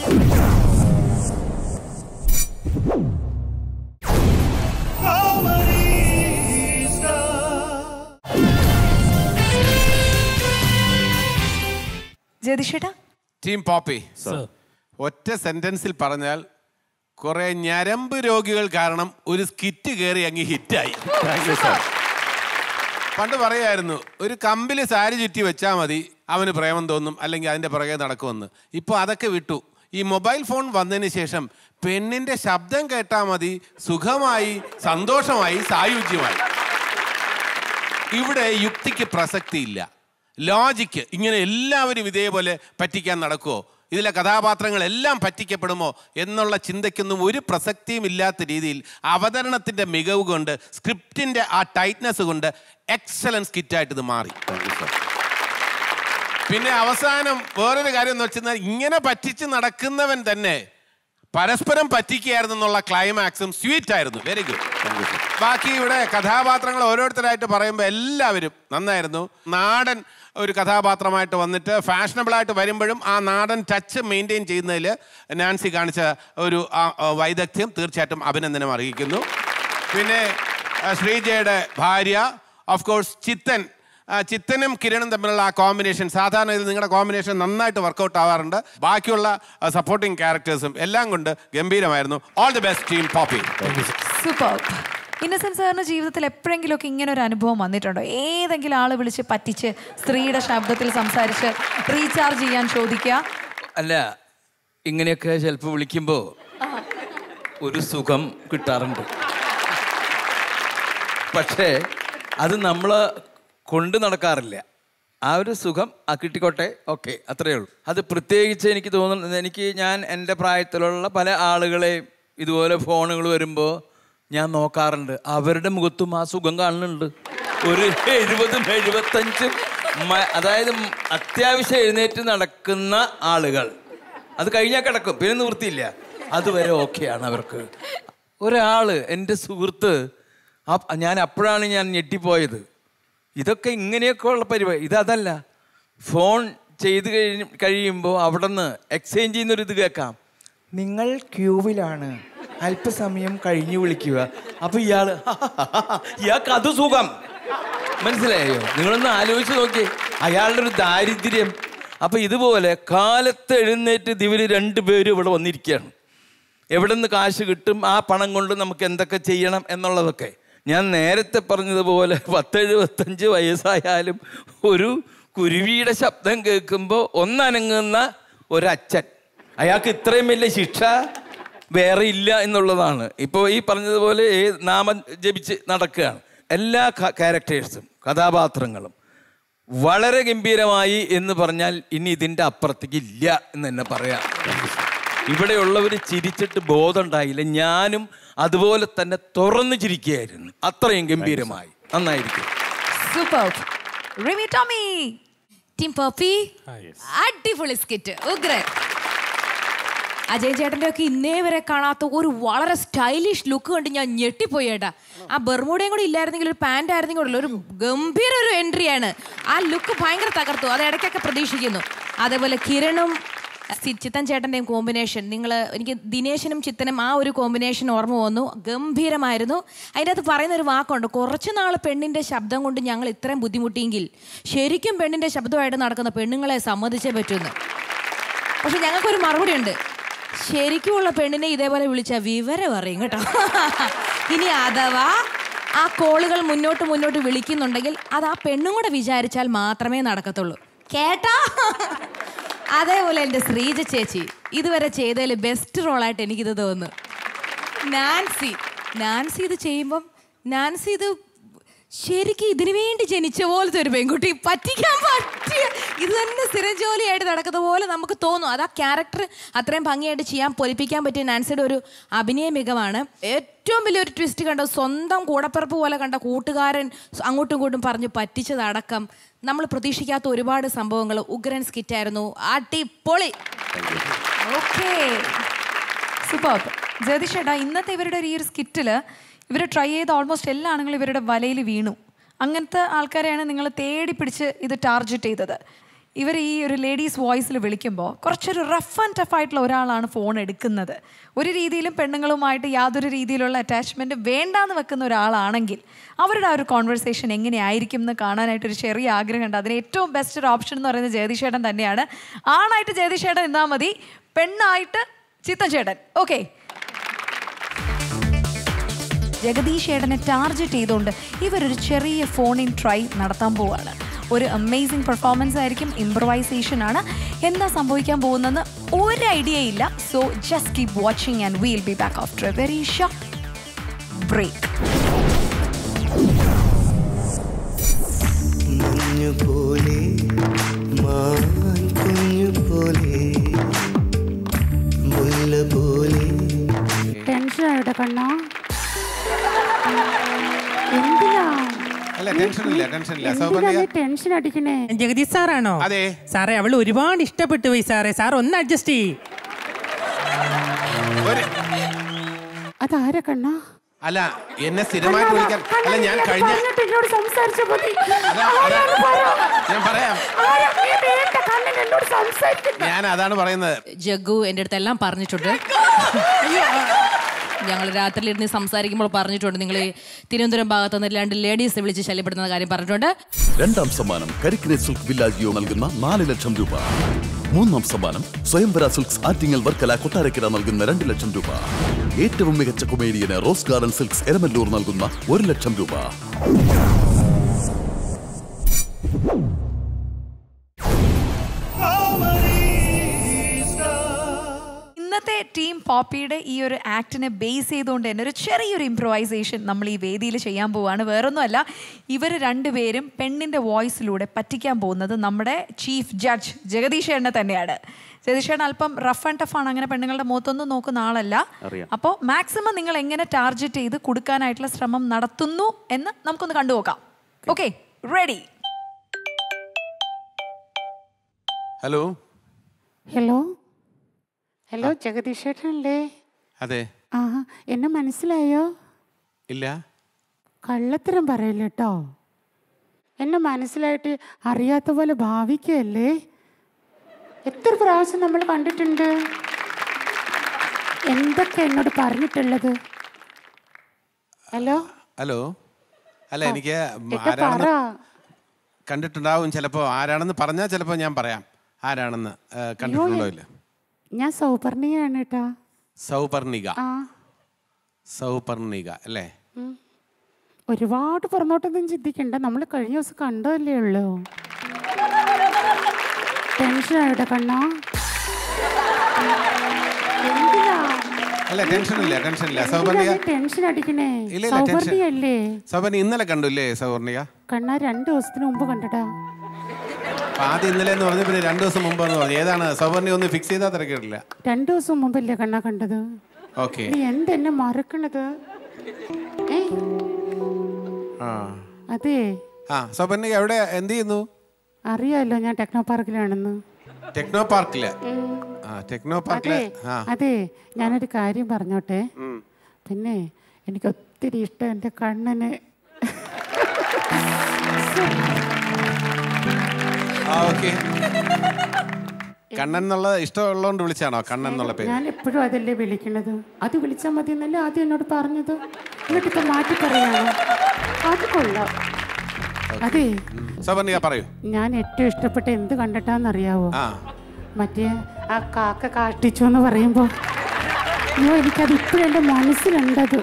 ജ്യോതിഷേട്ടാ ടീം പോപ്പി ഒറ്റ സെന്റൻസിൽ പറഞ്ഞാൽ കുറെ ഞരമ്പ് രോഗികൾ കാരണം ഒരു സ്കിറ്റ് കയറി അങ്ങ് ഹിറ്റായി പണ്ട് പറയായിരുന്നു ഒരു കമ്പിൽ സാരി ചുറ്റി വെച്ചാൽ മതി അവന് പ്രേമം തോന്നും അല്ലെങ്കിൽ അതിൻ്റെ പുറകെ നടക്കുമെന്ന് ഇപ്പോൾ അതൊക്കെ വിട്ടു ഈ മൊബൈൽ ഫോൺ വന്നതിന് ശേഷം പെണ്ണിൻ്റെ ശബ്ദം കേട്ടാൽ മതി സുഖമായി സന്തോഷമായി സായുജ്യമായി ഇവിടെ യുക്തിക്ക് പ്രസക്തിയില്ല ലോജിക്ക് ഇങ്ങനെ എല്ലാവരും ഇതേപോലെ പറ്റിക്കാൻ നടക്കുമോ ഇതിലെ കഥാപാത്രങ്ങളെല്ലാം പറ്റിക്കപ്പെടുമോ എന്നുള്ള ചിന്തയ്ക്കൊന്നും ഒരു പ്രസക്തിയും ഇല്ലാത്ത രീതിയിൽ അവതരണത്തിൻ്റെ മികവ് കൊണ്ട് സ്ക്രിപ്റ്റിൻ്റെ ആ ടൈറ്റ്നസ് കൊണ്ട് എക്സലൻസ് കിറ്റായിട്ട് ഇത് മാറി പിന്നെ അവസാനം വേറൊരു കാര്യം എന്ന് വെച്ചാൽ ഇങ്ങനെ പറ്റിച്ച് നടക്കുന്നവൻ തന്നെ പരസ്പരം പറ്റിക്കുകയായിരുന്നു എന്നുള്ള ക്ലൈമാക്സും സ്വീറ്റ് ആയിരുന്നു വെരി ഗുഡ് ബാക്കി ഇവിടെ കഥാപാത്രങ്ങൾ ഓരോരുത്തരായിട്ട് പറയുമ്പോൾ എല്ലാവരും നന്നായിരുന്നു നാടൻ ഒരു കഥാപാത്രമായിട്ട് വന്നിട്ട് ഫാഷനബിളായിട്ട് വരുമ്പോഴും ആ നാടൻ ടച്ച് മെയിൻറ്റെയിൻ ചെയ്യുന്നതിൽ നാൻസി കാണിച്ച ഒരു ആ, ആ, വൈദഗ്ധ്യം തീർച്ചയായിട്ടും അഭിനന്ദനം അറിയിക്കുന്നു പിന്നെ ആ, ശ്രീജയുടെ ഭാര്യ ഓഫ് കോഴ്സ് ചിത്തൻ ആ, ചിത്തനും കിരണും തമ്മിലുള്ള ആ കോമ്പിനേഷൻ സാധാരണ ഇത് നിങ്ങളുടെ കോമ്പിനേഷൻ നന്നായിട്ട് വർക്കൗട്ട് ആവാറുണ്ട് ബാക്കിയുള്ള സപ്പോർട്ടിങ് ക്യാരക്ടേഴ്സും എല്ലാം കൊണ്ട് ഗംഭീരമായിരുന്നു all the best team Poppy super Innocent സാറിന് ജീവിതത്തിൽ എപ്പോഴെങ്കിലുമൊക്കെ ഇങ്ങനെ ഒരു അനുഭവം വന്നിട്ടുണ്ടോ ഏതെങ്കിലും ആള് വിളിച്ച് പറ്റിച്ച് സ്ത്രീയുടെ ശബ്ദത്തിൽ സംസാരിച്ച് റീചാർജ് ചെയ്യാൻ ചോദിക്കുക അല്ല ഇങ്ങനെയൊക്കെ ചിലപ്പോൾ വിളിക്കുമ്പോൾ ഒരു സുഖം കിട്ടാറുണ്ട് പക്ഷേ അത് നമ്മൾ കൊണ്ട് നടക്കാറില്ല ആ ഒരു സുഖം ആ കിട്ടിക്കോട്ടെ ഓക്കെ അത്രയേ ഉള്ളൂ അത് പ്രത്യേകിച്ച് എനിക്ക് തോന്നുന്നത് എനിക്ക് ഞാൻ എൻ്റെ പ്രായത്തിലുള്ള പല ആളുകളെയും ഇതുപോലെ ഫോണുകൾ വരുമ്പോൾ ഞാൻ നോക്കാറുണ്ട് അവരുടെ മുഖത്തും ആ സുഖം കാണുന്നുണ്ട് ഒരു എഴുപതും എഴുപത്തഞ്ചും മ- അതായത് അത്യാവശ്യം എഴുന്നേറ്റ് നടക്കുന്ന ആളുകൾ അത് കഴിഞ്ഞാൽ കിടക്കും പിന്നെ നിവൃത്തിയില്ല അതുവരെ ഓക്കെയാണ് അവർക്ക് ഒരാൾ എൻ്റെ സുഹൃത്ത് ആ- ഞാൻ അപ്പോഴാണ് ഞാൻ ഞെട്ടിപ്പോയത് ഇതൊക്കെ ഇങ്ങനെയൊക്കെ ഉള്ള പരിപാടി ഇതല്ല ഫോൺ ചെയ്ത് കഴിഞ്ഞ് കഴിയുമ്പോൾ അവിടെ നിന്ന് എക്സ്ചേഞ്ച് ചെയ്യുന്നൊരു ഇത് കേൾക്കാം നിങ്ങൾ ക്യൂവിലാണ് അല്പസമയം കഴിഞ്ഞു വിളിക്കുക അപ്പൊ ഇയാള് ഇയാൾക്ക് അത് സുഖം മനസ്സിലായോ നിങ്ങളൊന്ന് ആലോചിച്ച് നോക്കിയേ അയാളുടെ ഒരു ദാരിദ്ര്യം അപ്പൊ ഇതുപോലെ കാലത്ത് എഴുന്നേറ്റ് ദിവര് രണ്ടുപേരും ഇവിടെ വന്നിരിക്കുകയാണ് എവിടെ നിന്ന് കാശ് കിട്ടും ആ പണം കൊണ്ട് നമുക്ക് എന്തൊക്കെ ചെയ്യണം എന്നുള്ളതൊക്കെ ഞാൻ നേരത്തെ പറഞ്ഞതുപോലെ പത്തെഴുപത്തഞ്ച് വയസ്സായാലും ഒരു കുരുവിയുടെ ശബ്ദം കേൾക്കുമ്പോൾ ഒന്നനങ്ങുന്ന ഒരച്ഛൻ അയാൾക്ക് ഇത്രയും വലിയ ശിക്ഷ വേറെ ഇല്ല എന്നുള്ളതാണ് ഇപ്പോൾ ഈ പറഞ്ഞതുപോലെ ഏ നാമം ജപിച്ച് നടക്കുകയാണ് എല്ലാ ക്യാരക്ടേഴ്സും കഥാപാത്രങ്ങളും വളരെ ഗംഭീരമായി എന്ന് പറഞ്ഞാൽ ഇനി ഇതിൻ്റെ അപ്പുറത്തേക്ക് ഇല്ല എന്ന് തന്നെ പറയാം ഇവിടെയുള്ളവർ ചിരിച്ചിട്ട് ബോധമുണ്ടായില്ല ഞാനും അതുപോലെ തന്നെ തുറന്നു ചിരിക്കുകയായിരുന്നു അത്രയും ഗംഭീരമായി നന്നായിരിക്കും super Rimi Tomy team Puppy അടിപൊളി സ്കിറ്റ് ഉഗ്രൻ അജയ് ചേട്ടൻ്റെ ഒക്കെ ഇന്നേ വരെ കാണാത്ത ഒരു വളരെ സ്റ്റൈലിഷ് ലുക്ക് കണ്ട് ഞാൻ ഞെട്ടിപ്പോയി ഏട്ടാ ആ ബെർമൂടയും കൂടി ഇല്ലായിരുന്നെങ്കിൽ ഒരു പാൻ്റ് ആയിരുന്നെങ്കിൽ ഉണ്ടല്ലോ, ഒരു ഗംഭീര ഒരു എൻട്രിയാണ് ആ ലുക്ക് ഭയങ്കര തകർത്തു അത് ഇടയ്ക്കൊക്കെ പ്രതീക്ഷിക്കുന്നു അതേപോലെ കിരണും സി- ചിത്തൻ ചേട്ടൻ്റെയും കോമ്പിനേഷൻ നിങ്ങൾ എനിക്ക് ദിനേശനും ചിത്തനും ആ ഒരു കോമ്പിനേഷൻ ഓർമ്മ വന്നു ഗംഭീരമായിരുന്നു അതിൻ്റെ അകത്ത് പറയുന്ന ഒരു വാക്കുണ്ട് കുറച്ച് നാൾ പെണ്ണിൻ്റെ ശബ്ദം കൊണ്ട് ഞങ്ങൾ ഇത്രയും ബുദ്ധിമുട്ടിയെങ്കിൽ ശരിക്കും പെണ്ണിൻ്റെ ശബ്ദമായിട്ട് നടക്കുന്ന പെണ്ണുങ്ങളെ സമ്മതിച്ചേ പറ്റുമെന്ന് പക്ഷെ ഞങ്ങൾക്കൊരു മറുപടി ഉണ്ട് ശരിക്കുമുള്ള പെണ്ണിനെ ഇതേപോലെ വിളിച്ച വിവരം അറിയും കേട്ടോ ഇനി അഥവാ ആ കോളുകൾ മുന്നോട്ട് മുന്നോട്ട് വിളിക്കുന്നുണ്ടെങ്കിൽ അത് ആ പെണ്ണും കൂടെ വിചാരിച്ചാൽ മാത്രമേ നടക്കത്തുള്ളൂ കേട്ടാ അതേപോലെ എൻ്റെ ശ്രീജ ചേച്ചി ഇതുവരെ ചെയ്തതിൽ ബെസ്റ്റ് റോളായിട്ട് എനിക്കിത് തോന്നുന്നു നാൻസി നാൻസി ഇത് ചെയ്യുമ്പം നാൻസി ഇത് ശരിക്കും ഇതിനു വേണ്ടി ജനിച്ച പോലത്തെ ഒരു പെൺകുട്ടി പറ്റിക്കാൻ പറ്റിയ ഇത് തന്നെ സ്ഥിരം ജോലിയായിട്ട് നടക്കുന്ന പോലെ നമുക്ക് തോന്നും അത് ആ ക്യാരക്ടർ അത്രയും ഭംഗിയായിട്ട് ചെയ്യാൻ പൊലിപ്പിക്കാൻ പറ്റിയ നാൻസിയുടെ ഒരു അഭിനയ മികവാണ് ഏറ്റവും വലിയൊരു ട്വിസ്റ്റ് കണ്ട സ്വന്തം കൂടപ്പിറപ്പ് പോലെ കണ്ട കൂട്ടുകാരൻ അങ്ങോട്ടും ഇങ്ങോട്ടും പറഞ്ഞ് പറ്റിച്ചതടക്കം നമ്മൾ പ്രതീക്ഷിക്കാത്ത ഒരുപാട് സംഭവങ്ങൾ ഉഗ്രൻ സ്കിറ്റായിരുന്നു അടിപൊളി ഓക്കേ സൂപ്പർ ജഗദീഷേട്ടാ ഇന്നത്തെ ഇവരുടെ ഈ ഒരു സ്കിറ്റില് ഇവർ ട്രൈ ചെയ്ത ഓൾമോസ്റ്റ് എല്ലാ ആണുങ്ങളും ഇവരുടെ വലയിൽ വീണു അങ്ങനത്തെ ആൾക്കാരെയാണ് നിങ്ങൾ തേടി പിടിച്ച് ഇത് ടാർഗറ്റ് ചെയ്തത് ഇവർ ഈ ഒരു ലേഡീസ് വോയിസിൽ വിളിക്കുമ്പോൾ കുറച്ചൊരു റഫ് ആൻഡ് ടഫ് ആയിട്ടുള്ള ഒരാളാണ് ഫോൺ എടുക്കുന്നത് ഒരു രീതിയിലും പെണ്ണുങ്ങളുമായിട്ട് യാതൊരു രീതിയിലുള്ള അറ്റാച്ച്മെൻറ്റ് വേണ്ടാന്ന് വെക്കുന്ന ഒരാളാണെങ്കിൽ അവരുടെ ആ ഒരു കോൺവെർസേഷൻ എങ്ങനെയായിരിക്കും എന്ന് കാണാനായിട്ട് ഒരു ചെറിയ ആഗ്രഹമുണ്ട് അതിന് ഏറ്റവും ബെസ്റ്റ് ഒരു ഓപ്ഷൻ എന്ന് പറയുന്നത് ജഗദീഷേട്ടൻ തന്നെയാണ് ആണായിട്ട് ജഗദീഷേട്ടൻ എന്നാൽ മതി പെണ്ണായിട്ട് ചിത്തൻ ചേട്ടൻ ഓക്കെ ജഗദീഷ് ഏട്ടനെ ടാർഗറ്റ് ചെയ്തുകൊണ്ട് ഇവരൊരു ചെറിയ ഫോണിൻ ട്രൈ നടത്താൻ പോവാണ് ഒരു അമേസിംഗ് പെർഫോമൻസ് ആയിരിക്കും ഇംപ്രവൈസേഷൻ ആണ് എന്താ സംഭവിക്കാൻ പോകുന്നതെന്ന് ഒരു ഐഡിയ ഇല്ല so just keep watching and we'll be back after a very short break മഞ്ഞു പോലെ മാൻ കുഞ്ഞു പോലെ മുല്ല പോലെ ടെൻഷൻ ആയിട്ട് കണ്ണാ എന്തിനാ അല്ല ടെൻഷൻ ഇല്ല ടെൻഷൻ ഇല്ല എന്തിനാ സൗപർണിക നീ ടെൻഷൻ അടിക്കണേ ജഗദീഷ് സാറാണോ അതെ സാറേ അവൾ ഒരുപാട് ഇഷ്ടപ്പെട്ടു പോയി സാറേ സാർ ഒന്ന് അഡ്ജസ്റ്റ് ചെയ്യ് അതാരാ കണ്ണാ അല്ല എന്നെ സ്ഥിരമായിട്ട് വിളിക്കാൻ അല്ല ഞാൻ കഴിഞ്ഞ പറഞ്ഞിട്ട് എന്നോട് സംസാരിച്ച മതി അതാ- ആരാണ് പറ? ഞാൻ പറയാം ആരാ? നീ വേണ്ട കണ്ണൻ എന്നോട് സംസാരിക്കണ്ട ഞാൻ അതാണ് പറയുന്നത് ജഗ്ഗു എൻ്റെ അടുത്ത് എല്ലാം പറഞ്ഞിട്ടുണ്ട് ഞങ്ങൾ രാത്രി ഇരുന്ന് സംസാരിക്കുമ്പോൾ പറഞ്ഞിട്ടുണ്ട് നിങ്ങൾ തിരുവനന്തപുരം ഭാഗത്ത് നിന്ന് രണ്ട് ലേഡീസ് വിളിച്ച് ശല്യപ്പെടുന്ന കാര്യം പറഞ്ഞിട്ടുണ്ട് രണ്ടാം സമ്മാനം കരിക്കിനെ സിൽക്ക് വില്ലാജിയോ നൽകുന്ന നാല് ലക്ഷം രൂപ മൂന്നാം സമ്മാനം സ്വയംവര സിൽക്സ് ആറ്റിങ്ങൽ വർക്കല കൊട്ടാരക്കര നൽകുന്ന രണ്ട് ലക്ഷം രൂപ ഏറ്റവും മികച്ച കൊമേഡിയന് റോസ് ഗാർഡൻ സിൽക്സ് എരമല്ലൂർ നൽകുന്ന ഒരു ലക്ഷം രൂപ ഇന്നത്തെ ടീം പോപ്പിയുടെ ഈ ഒരു ആക്ടിനെ ബേസ് ചെയ്തുകൊണ്ട് തന്നെ ഒരു ചെറിയൊരു ഇംപ്രവൈസേഷൻ നമ്മൾ ഈ വേദിയിൽ ചെയ്യാൻ പോവുകയാണ് വേറൊന്നുമല്ല ഇവർ രണ്ടുപേരും പെണ്ണിൻ്റെ വോയിസിലൂടെ പറ്റിക്കാൻ പോകുന്നത് നമ്മുടെ ചീഫ് ജഡ്ജ് ജഗദീഷ് എണ്ണ തന്നെയാണ് ജഗദീഷ് എണ്ണ അല്പം റഫ് ആൻഡ് ടഫ് ആണ് അങ്ങനെ പെണ്ണുങ്ങളുടെ മുഖത്തൊന്നും നോക്കുന്ന ആളല്ല അറിയാം. അപ്പോൾ മാക്സിമം നിങ്ങൾ എങ്ങനെ ടാർഗറ്റ് ചെയ്ത് കൊടുക്കാനായിട്ടുള്ള ശ്രമം നടത്തുന്നു എന്ന് നമുക്കൊന്ന് കണ്ടുനോക്കാം okay ready hello hello hello Jagadish ചേട്ടനല്ലേ അതെ ആ എന്നെ മനസ്സിലായോ ഇല്ല കള്ളത്തരം പറയില്ല കേട്ടോ എന്നെ മനസ്സിലായിട്ട് അറിയാത്ത പോലെ ഭാവിക്കല്ലേ എത്ര പ്രാവശ്യം നമ്മൾ കണ്ടിട്ടുണ്ട് എന്തൊക്കെ എന്നോട് പറഞ്ഞിട്ടുള്ളത് ഹലോ ഹലോ അല്ല എനിക്ക് എന്റെ പറ ആരാണെന്ന് കണ്ടിട്ടുണ്ടാവും ചിലപ്പോൾ ആരാണെന്ന് പറഞ്ഞാൽ ചിലപ്പോൾ ഞാൻ പറയാം ആരാണെന്ന് ഏ, കണ്ടിട്ടുണ്ടോ ഇല്ല ഞാൻ സൗപർണിയാണ് കേട്ടാ സൗപർണിക ആ സൗപർണിക അല്ലേ ഉം. ഒരുപാട് പുറമോട്ടൊന്നും ചിന്തിക്കണ്ട നമ്മൾ കഴിഞ്ഞ ദിവസം കണ്ടതല്ലേ ഉള്ളൂ ടെൻഷൻ ആയിട്ട് കണ്ണാ എന്തിനാ അല്ല ടെൻഷൻ ഇല്ല ടെൻഷൻ ഇല്ല സൗപർണിക എന്തിനാ നീ ടെൻഷൻ അടിക്കണേ ഇല്ല ഇല്ല ടെൻഷൻ സൗപർണിയല്ലേ സൗപർണി ഇന്നലെ കണ്ടില്ലേ സൗപർണിക കണ്ണാ രണ്ടു ദിവസത്തിന് മുമ്പ് കണ്ടടാ അപ്പൊ ആദ്യം ഇന്നലെ എന്ന് പറഞ്ഞു പിന്നെ രണ്ടു ദിവസം മുമ്പ് എന്ന് പറഞ്ഞു ഏതാണ് സൗപർണി ഒന്ന് ഫിക്സ് ചെയ്താൽ തിരക്കിട്ടില്ല രണ്ടു ദിവസം മുമ്പല്ലേ കണ്ണാ കണ്ടത് ഓക്കെ നീ എന്തെന്നെ മറക്കണത് ഏ ആ അതെ ആ സൗപർണിക എവിടെ എന്ത് ചെയ്യുന്നു അറിയാലോ ഞാൻ ടെക്നോ പാർക്കിലാണെന്ന് ടെക്നോ പാർക്കില് ആ ടെക്നോ പാർക്കില് അതെ ആ അതെ ഞാനൊരു കാര്യം പറഞ്ഞോട്ടെ പിന്നെ എനിക്ക് ഒത്തിരി ഇഷ്ടം എൻ്റെ കണ്ണന് ആ ഓക്കെ കണ്ണൻ എന്നുള്ള ഇഷ്ടമുള്ളതുകൊണ്ട് വിളിച്ചാണോ കണ്ണൻ എന്നുള്ള പേര് ഞാൻ എപ്പോഴും അതല്ലേ വിളിക്കണത് അത് വിളിച്ചാൽ മതി എന്നല്ലേ ആദ്യം എന്നോട് പറഞ്ഞത് എന്നിട്ടിപ്പോ മാറ്റി പറയാണോ അത് കൊള്ളാം അതെ സൗപർണിക പറയൂ ഞാൻ ഏറ്റവും ഇഷ്ടപ്പെട്ട എന്ത് കണ്ടിട്ടാന്നറിയാവോ ആ മറ്റേ ആ കാക്ക കാട്ടിച്ചു എന്ന് പറയുമ്പോ അയ്യോ എനിക്കത് ഇപ്പോഴും എൻ്റെ മനസ്സിലുണ്ടത്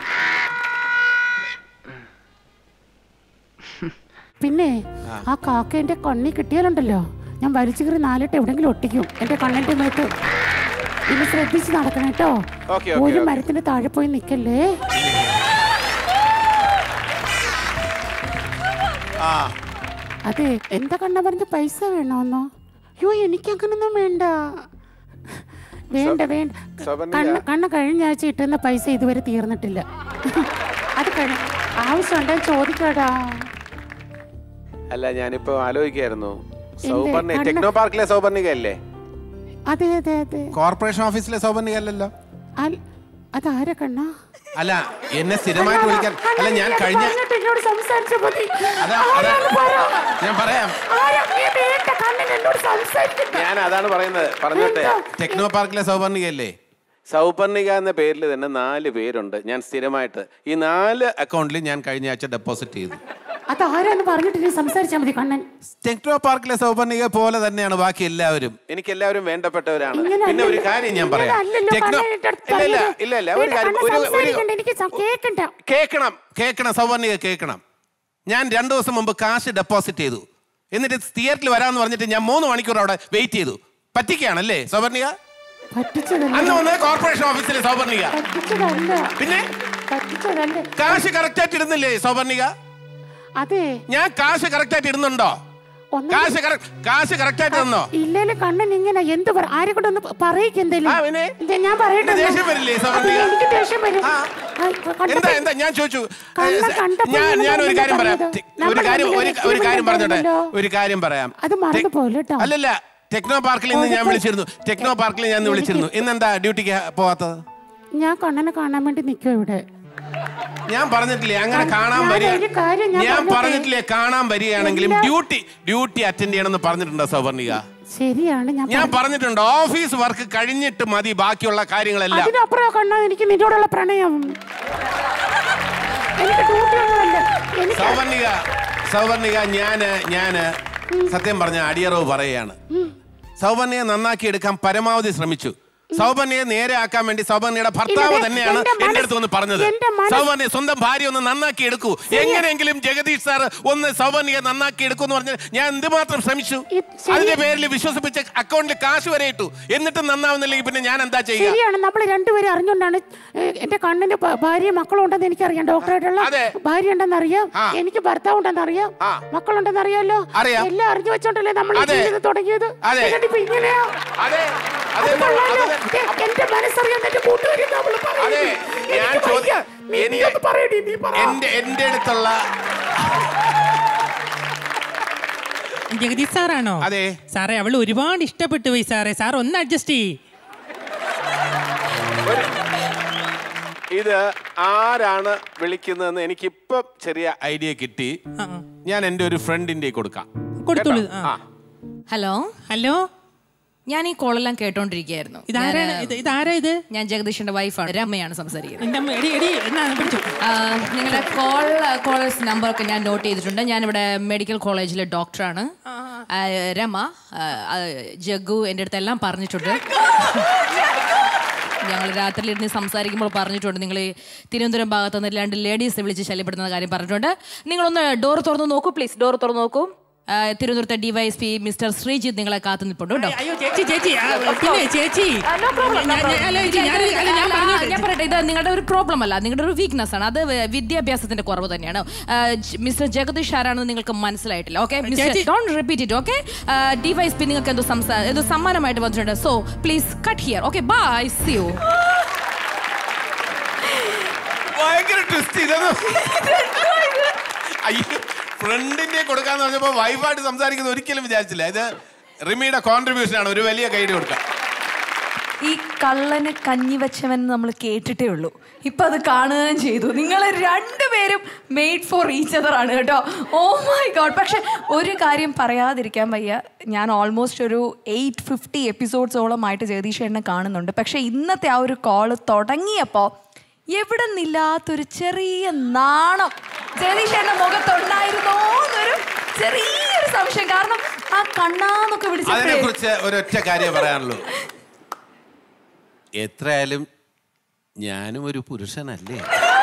പിന്നെ ആ കാക്ക എൻ്റെ കണ്ണി കിട്ടിയാലുണ്ടല്ലോ ഞാൻ വലിച്ചു കയറി നാലിട്ട് എവിടെങ്കിലും ഒട്ടിക്കും എൻ്റെ കണ്ണിൻ്റെ മേത്ത് ഇനി ശ്രദ്ധിച്ച് നടക്കണം കേട്ടോ ഓക്കേ, ഓക്കേ, ഒരു ഓക്കേ. മരത്തിന്റെ താഴെ പോയി നിൽക്കല്ലേ ആ അതെ എന്താ കണ്ണ പറഞ്ഞ പൈസ വേണോന്നോ അയ്യോ എനിക്കങ്ങനൊന്നും വേണ്ട വേണ്ട വേണ്ട സവർണിക. കണ്ണ കണ്ണ കഴിഞ്ഞ ആഴ്ച ഇട്ടുന്ന പൈസ ഇതുവരെ തീർന്നിട്ടില്ല അത് കഴിഞ്ഞ ആവശ്യമുണ്ടെങ്കിൽ ചോദിക്കാടാ അല്ല ഞാനിപ്പോ ആലോചിക്കായിരുന്നു എന്റെ സൗപർണിക കണ്ണ്- ടെക്നോ പാർക്കിലെ സൗപർണിക അല്ലേ അതെ അതെ അതെ കോർപ്പറേഷൻ ഓഫീസിലെ സൗപർണിക അല്ലല്ലോ അൽ- അതാരാ കണ്ണാ അല്ല എന്നെ സ്ഥിരമായിട്ട് വിളിക്കാൻ അല്ല ഞാൻ കഴിഞ്ഞ പറഞ്ഞിട്ട് എന്നോട് സംസാരിച്ചാ മതി അതാ അതാ ആരാന്ന് പറ. ഞാൻ പറയാം ആരാ? നീ വേണ്ട കണ്ണൻ എന്നോട് സംസാരിക്കണ്ട. ഞാൻ അതാണ് പറയുന്നത് പറഞ്ഞോട്ടെ എന്താ? ടെക്നോ പാർക്കിലെ സൗപർണിക അല്ലേ സൗപർണിക എന്ന പേരിൽ തന്നെ നാല് പേരുണ്ട് ഞാൻ സ്ഥിരമായിട്ട് ഈ നാല് അക്കൗണ്ടിൽ ഞാൻ കഴിഞ്ഞ ആഴ്ച ഡെപ്പോസിറ്റ് ചെയ്തു അതാരാന്ന് പറഞ്ഞിട്ട് നീ സംസാരിച്ചാ മതി കണ്ണൻ ടെക്നോ പാർക്കിലെ സൗപർണിക പോലെ തന്നെയാണ് ബാക്കി എല്ലാവരും എനിക്ക് എല്ലാവരും വേണ്ടപ്പെട്ടവരാണ് ഇങ്ങനെ പിന്നെ ഒരു അല്ലല്ലോ- കാര്യം ഞാൻ ഇങ്ങനെ പറയാം അല്ലല്ലോ ടെക്നോ കണ്ണൻ എൻ്റെ അടുത്ത് ഇല്ല ഇല്ല പറഞ്ഞത്. ഇല്ല ഇല്ല ഒരു വേണ്ട, കാര്യം കണ്ണൻ ഒരു ഒരു സംസാരിക്കണ്ട, എനിക്ക് സം- കേക്കണ്ട കേൾക്കണം കേൾക്കണം സൗവർണിക കേൾക്കണം ഞാൻ രണ്ടു ദിവസം മുമ്പ് കാശ് ഡെപ്പോസിറ്റ് ചെയ്തു എന്നിട്ട് തിയേറ്ററിൽ വരാമെന്ന് പറഞ്ഞിട്ട് ഞാൻ മൂന്ന് മണിക്കൂർ അവിടെ വെയിറ്റ് ചെയ്തു പറ്റിക്കുകയാണല്ലേ സൗവർണിക പറ്റിച്ചതല്ല അന്ന് വന്നത് കോർപ്പറേഷൻ ഓഫീസിലെ സൗവർണിക പറ്റിച്ചതല്ല പിന്നെ പറ്റിച്ചതല്ല കാശ് കറക്റ്റായിട്ട് ഇടുന്നില്ലേ സൗവർണിക അതെ ഞാൻ കാശ് കറക്റ്റായിട്ട് ഇടുന്നുണ്ടോ ഒന്നും- കാശ് correct- കാശ് കറക്റ്റായിട്ട് തന്നോ ഇല്ലേലും കണ്ണൻ ഇങ്ങനെ എന്ത് പറ ആരെ കൊണ്ടൊന്ന് പറയിക്ക് എന്തേലും ഇത് ഞാൻ പറയട്ടെ പിന്നെ ദേഷ്യം വരില്ലേ, അതെ, സവർണിക? എനിക്ക് ദേഷ്യം വരും ആ, കണ്ടപ്പോ- എന്താ എന്താ ഞാൻ ചോദിച്ചു കണ്ണ കണ്ടപ്പോ ഞാൻ ഇങ്ങനെ ഞാൻ ഒരു കാര്യം പറയാം പറഞ്ഞത്. ഒരു നമ്മൾ കാര്യം ഒരു തമ്മിൽ ഒരു കാര്യം പറഞ്ഞോട്ടെ ഉണ്ടായിരുന്നല്ലോ. ഒരു കാര്യം പറയാം അത് മറന്നു പോലെ കേട്ടോ അല്ലല്ല ടെക്നോ പാർക്കിൽ ഇന്ന് ഞാൻ ഉറപ്പ്. വിളിച്ചിരുന്നു ടെക്നോ പാർക്കിൽ ഞാൻ ഇന്ന് വിളിച്ചിരുന്നു ഇന്നെന്താ ഡ്യൂട്ടിക്ക് പോവാത്തത് ഞാൻ കണ്ണനെ കാണാൻ വേണ്ടി നിൽക്കും ഇവിടെ ഞാൻ പറഞ്ഞിട്ടില്ലേ അങ്ങനെ കാണാൻ ഞാൻ വരിക ഒരു കാര്യം ഞാൻ ഞാൻ പറഞ്ഞോട്ടെ? പറഞ്ഞിട്ടില്ലേ കാണാൻ വരികയാണെങ്കിലും എല്ലാ- ഡ്യൂട്ടി ഡ്യൂട്ടി അറ്റൻഡ് ചെയ്യണമെന്ന് പറഞ്ഞിട്ടുണ്ടോ സവർണിക ശരിയാണ് ഞാൻ ഞാൻ പറഞ്ഞിട്ടുണ്ട് ഓഫീസ് വർക്ക് കഴിഞ്ഞിട്ട് മതി ബാക്കിയുള്ള കാര്യങ്ങളെല്ലാം അതിനപ്പുറം കണ്ണ എനിക്ക് നിന്നോടുള്ള പ്രണയം എനിക്ക് ഡ്യൂട്ടി ഒന്നുമല്ല എനിക്ക് സൗവർണിക സൗവർണിക ഞാന് ഞാന് സത്യം പറഞ്ഞ അടിയറവ് പറയുകയാണ് സൗവർണിയെ നന്നാക്കി എടുക്കാൻ പരമാവധി ശ്രമിച്ചു സൗവർണിയെ നേരെ ആക്കാൻ വേണ്ടി സൗവർണിയുടെ ഭർത്താവ് ഇല്ല, തന്നെയാണ് എന്റെ മനസ്സ്- എന്റെ അടുത്ത് ഒന്ന് പറഞ്ഞത് എന്റെ മനസ്സ്- സൗവർണിയ സ്വന്തം ഭാര്യ ഒന്ന് നന്നാക്കി എടുക്കൂ എങ്ങനെയെങ്കിലും ജഗദീഷ് സാർ ഒന്ന് സൗവർണിയെ നന്നാക്കി എടുക്കൂ എന്ന് പറഞ്ഞ് ഞാൻ എന്തുമാത്രം ശ്രമിച്ചു അതിന്റെ പേരിൽ വിശ്വസിപ്പിച്ച അക്കൗണ്ടിൽ കാശ് വരെ ഇട്ടു എന്നിട്ടും നന്നാവുന്നില്ലെങ്കിൽ പിന്നെ ഞാൻ എന്താ ചെയ്യുക ശരിയാണ് നമ്മൾ രണ്ടുപേരും അറിഞ്ഞുകൊണ്ടാണ് ഏ, എന്റെ കണ്ണിന് ഭ- ഭാര്യയും മക്കളും ഉണ്ടെന്ന് എനിക്കറിയാം ഡോക്ടറായിട്ടുള്ള ഭാര്യ ഉണ്ടെന്ന് അറിയാം എനിക്ക് ഭർത്താവ് ഉണ്ടെന്ന് അറിയാം മക്കളുണ്ടെന്ന് അറിയാലോ അറിയാം. എല്ലാം അറിഞ്ഞു വെച്ചോണ്ടല്ലേ നമ്മൾ അതെ. ജീവിതം തുടങ്ങിയത് അതെ. എന്നിട്ട് ഇപ്പൊ ഇങ്ങനെയാ അതെ അത് അതെ കൊള്ളാലോ. ദേ, എന്റെ മനസ്സറിയാൻ എന്റെ കൂട്ടുകാരി നമ്മൾ അതെ ഞാൻ ചോദിക്കാം എന്റെ എന്റെ എന്റെ അടുത്തുള്ള ജഗദീഷ് സാറാണോ അതെ സാറേ അവൾ ഒരുപാട് ഇഷ്ടപ്പെട്ടു പോയി സാറേ സാർ ഒന്ന് അഡ്ജസ്റ്റ് ചെയ്യ് ഇത് ആരാണ് വിളിക്കുന്നതെന്ന് എനിക്കിപ്പം ചെറിയ ഐഡിയ കിട്ടി ഞാൻ എൻ്റെ ഒരു ഫ്രണ്ടിന്റെ കൊടുക്കാം കൊടുത്തോളൂ കേട്ടോ? ആ. ആ. ഹലോ ഹലോ ഞാൻ ഈ കോളെല്ലാം കേട്ടോണ്ടിരിക്കുകയായിരുന്നു ഇതാരാണ്? ഞാന് ഇത് ഇതാരാ ഇത് ഞാൻ ജഗദീഷിന്റെ വൈഫാണ് രമ്മയാണ് സംസാരിക്കുന്നത് എന്റെ അമ്മ, എടി, എടി, എന്നാ, പിടിച്ചോ. ആ, നിങ്ങളുടെ കോൾ കോളേഴ്സ് നമ്പറൊക്കെ ഞാൻ നോട്ട് ചെയ്തിട്ടുണ്ട് ഞാനിവിടെ മെഡിക്കൽ കോളേജിലെ ഡോക്ടറാണ് ആ, രമ ആ, ആ, ജഗ്ഗു എൻ്റെ അടുത്ത് എല്ലാം പറഞ്ഞിട്ടുണ്ട് ഞങ്ങൾ രാത്രിയിൽ ഇരുന്ന് സംസാരിക്കുമ്പോൾ പറഞ്ഞിട്ടുണ്ട് നിങ്ങൾ ഈ തിരുവനന്തപുരം ഭാഗത്ത് നിന്ന് രണ്ട് ലേഡീസ് വിളിച്ച് ശല്യപ്പെടുന്ന കാര്യം പറഞ്ഞിട്ടുണ്ട് നിങ്ങളൊന്ന് ഡോർ തുറന്ന് നോക്കൂ പ്ലീസ് ഡോർ തുറന്ന് നോക്കൂ ആ, തിരുവനന്തപുരത്തെ ഡിവൈഎസ്പി മിസ്റ്റർ ശ്രീജിത്ത് നിങ്ങളെ കാത്തു നിൽപ്പുണ്ട് കേട്ടോ അയ്യോ ചേച്ചി ചേച്ചി ആ, പിന്നെ ചേച്ചി ആ, no problem, no ഞാൻ- ഞാൻ- problem. അല്ല, ചേച്ചി, ഞാൻ- അല്ല, ഞാൻ അല്ല, പറഞ്ഞോട്ടെ. ഞാൻ പറയട്ടെ ഇത് നിങ്ങളുടെ ഒരു പ്രോബ്ലം അല്ല നിങ്ങളുടെ ഒരു വീക്ക്നെസ് ആണ് അത് വ- വിദ്യാഭ്യാസത്തിന്റെ കുറവ് തന്നെയാണ് ആ, ജ്- മിസ്റ്റർ ജഗദീഷ് ആരാണെന്ന് നിങ്ങൾക്ക് മനസ്സിലായിട്ടില്ല ഓക്കെ ചേച്ചി. Don't repeat it okay device പി നിങ്ങൾക്ക് എന്തോ സംസാ എന്തോ സമ്മാനമായിട്ട് വന്നിട്ടുണ്ട് so please cut here okay bye see you ഭയങ്കര ട്വിസ്റ്റ് ഇതൊന്നും അയ്യോ ഫ്രണ്ടിന്റെ കൊടുക്കാന്ന് പറഞ്ഞപ്പോ വൈഫായിട്ട് സംസാരിക്കുന്ന ഒരിക്കലും വിചാരിച്ചില്ല ഇത് റിമിയുടെ കോൺട്രിബ്യൂഷൻ ആണ് ഒരു വലിയ കൈഡ് കൊടുക്കാം ഈ കള്ളന് കഞ്ഞി വെച്ചവൻ നമ്മൾ കേട്ടിട്ടേ ഉള്ളൂ ഇപ്പൊ അത് കാണുകയും ചെയ്തു നിങ്ങൾ രണ്ടുപേരും മെയ്ഡ് ഫോർ ഈച്ച് അതർ ആണ് കേട്ടോ ഓ മൈ ഗോഡ് പക്ഷെ ഒരു കാര്യം പറയാതിരിക്കാൻ വയ്യ ഞാൻ ഓൾമോസ്റ്റ് ഒരു എയ്റ്റ് ഫിഫ്റ്റി എപ്പിസോഡ്സോളമായിട്ട് ജഗദീഷ് എന്നെ കാണുന്നുണ്ട് പക്ഷെ ഇന്നത്തെ ആ ഒരു കോള് തുടങ്ങിയപ്പോൾ എവിടെ നിന്നില്ലാത്തൊരു ചെറിയ നാണം ജഗദീഷ് എന്റെ മുഖത്തുണ്ടായിരുന്നോ എന്നൊരു ചെറിയൊരു സംശയം കാരണം ആ കണ്ണാന്നൊക്കെ അതിനെ വിളിച്ചപ്പോഴേ കുറിച്ച് ഒരൊറ്റ കാര്യം പറയാനുള്ളൂ എത്രയായാലും ഞാനും ഒരു പുരുഷനല്ലേ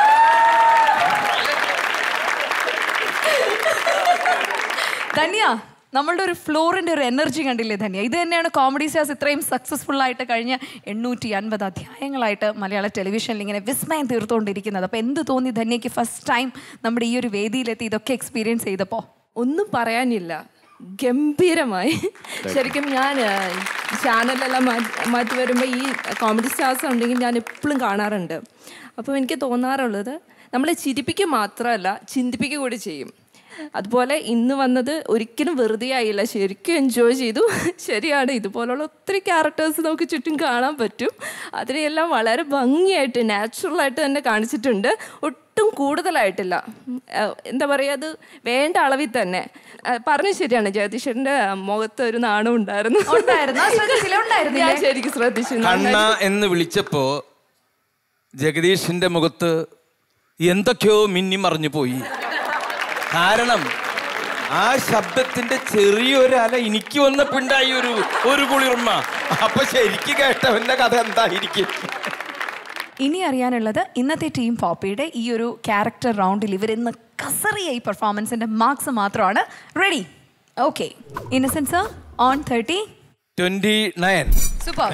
ധന്യ നമ്മളുടെ ഒരു ഫ്ലോറിന്റെ ഒരു എനർജി കണ്ടില്ലേ ധന്യ ഇത് തന്നെയാണ് കോമഡി സ്റ്റാർസ് ഇത്രയും സക്സസ്ഫുൾ ആയിട്ട് കഴിഞ്ഞ എണ്ണൂറ്റി അൻപത് അധ്യായങ്ങളായിട്ട് മലയാള ടെലിവിഷനിൽ ഇങ്ങനെ വിസ്മയം തീർത്തുകൊണ്ടിരിക്കുന്നത് അപ്പോൾ എന്ത് തോന്നി ധന്യക്ക് ഫസ്റ്റ് ടൈം നമ്മുടെ ഈ ഒരു വേദിയിലെത്തി ഇതൊക്കെ എക്സ്പീരിയൻസ് ചെയ്തപ്പോൾ ഒന്നും പറയാനില്ല ഗംഭീരമായി ശരിക്കും ഞാൻ ചാനലെല്ലാം മാറ്റി മാറ്റി വരുമ്പോൾ ഈ കോമഡി സ്റ്റാർസ് ഉണ്ടെങ്കിൽ ഞാൻ എപ്പോഴും കാണാറുണ്ട് അപ്പോൾ എനിക്ക് തോന്നാറുള്ളത് നമ്മളെ ചിരിപ്പിക്കുക മാത്രമല്ല ചിന്തിപ്പിക്കുക കൂടി ചെയ്യും അതുപോലെ ഇന്ന് വന്നത് ഒരിക്കലും വെറുതെ ആയില്ല ശരിക്കും എൻജോയ് ചെയ്തു ശരിയാണ് ഇതുപോലുള്ള ഒത്തിരി ക്യാരക്ടേഴ്സ് നമുക്ക് ചുറ്റും കാണാൻ പറ്റും അതിനെയെല്ലാം വളരെ ഭംഗിയായിട്ട് നാച്ചുറലായിട്ട് തന്നെ കാണിച്ചിട്ടുണ്ട് ഒട്ടും കൂടുതലായിട്ടില്ല ഏഹ് എന്താ പറയുക അത് വേണ്ട അളവിൽ തന്നെ ഏഹ് പറഞ്ഞത് ശരിയാണ് ജഗദീഷന്റെ മുഖത്ത് ഒരു നാണം ഉണ്ടായിരുന്നു ഉണ്ടായിരുന്നു. ആ, ശ്രദ്ധിച്ചില്ല, ഉണ്ടായിരുന്നില്ലേ? ഞാൻ ശരിക്കും ശ്രദ്ധിച്ചു കണ്ണ എന്ന് വിളിച്ചപ്പോ ജഗദീഷിന്റെ മുഖത്ത് എന്തൊക്കെയോ മിന്നി മറിഞ്ഞു പോയി കാരണം ആ ശബ്ദത്തിന്റെ ചെറിയൊരു അല എനിക്ക് വന്നപ്പോണ്ടായി ഒരു ഒരു കുളിർമ അപ്പൊ ശരിക്ക് കേട്ടവന്റെ കഥ എന്തായിരിക്കും ഇനി അറിയാനുള്ളത് ഇന്നത്തെ ടീം പോപ്പിയുടെ ഈ ഒരു ക്യാരക്ടർ റൗണ്ടിൽ ഇവർ ഇന്ന് കസറിയ ഈ പെർഫോമൻസിന്റെ മാർക്സ് മാത്രമാണ് ready okay innocence on thirty twenty nine super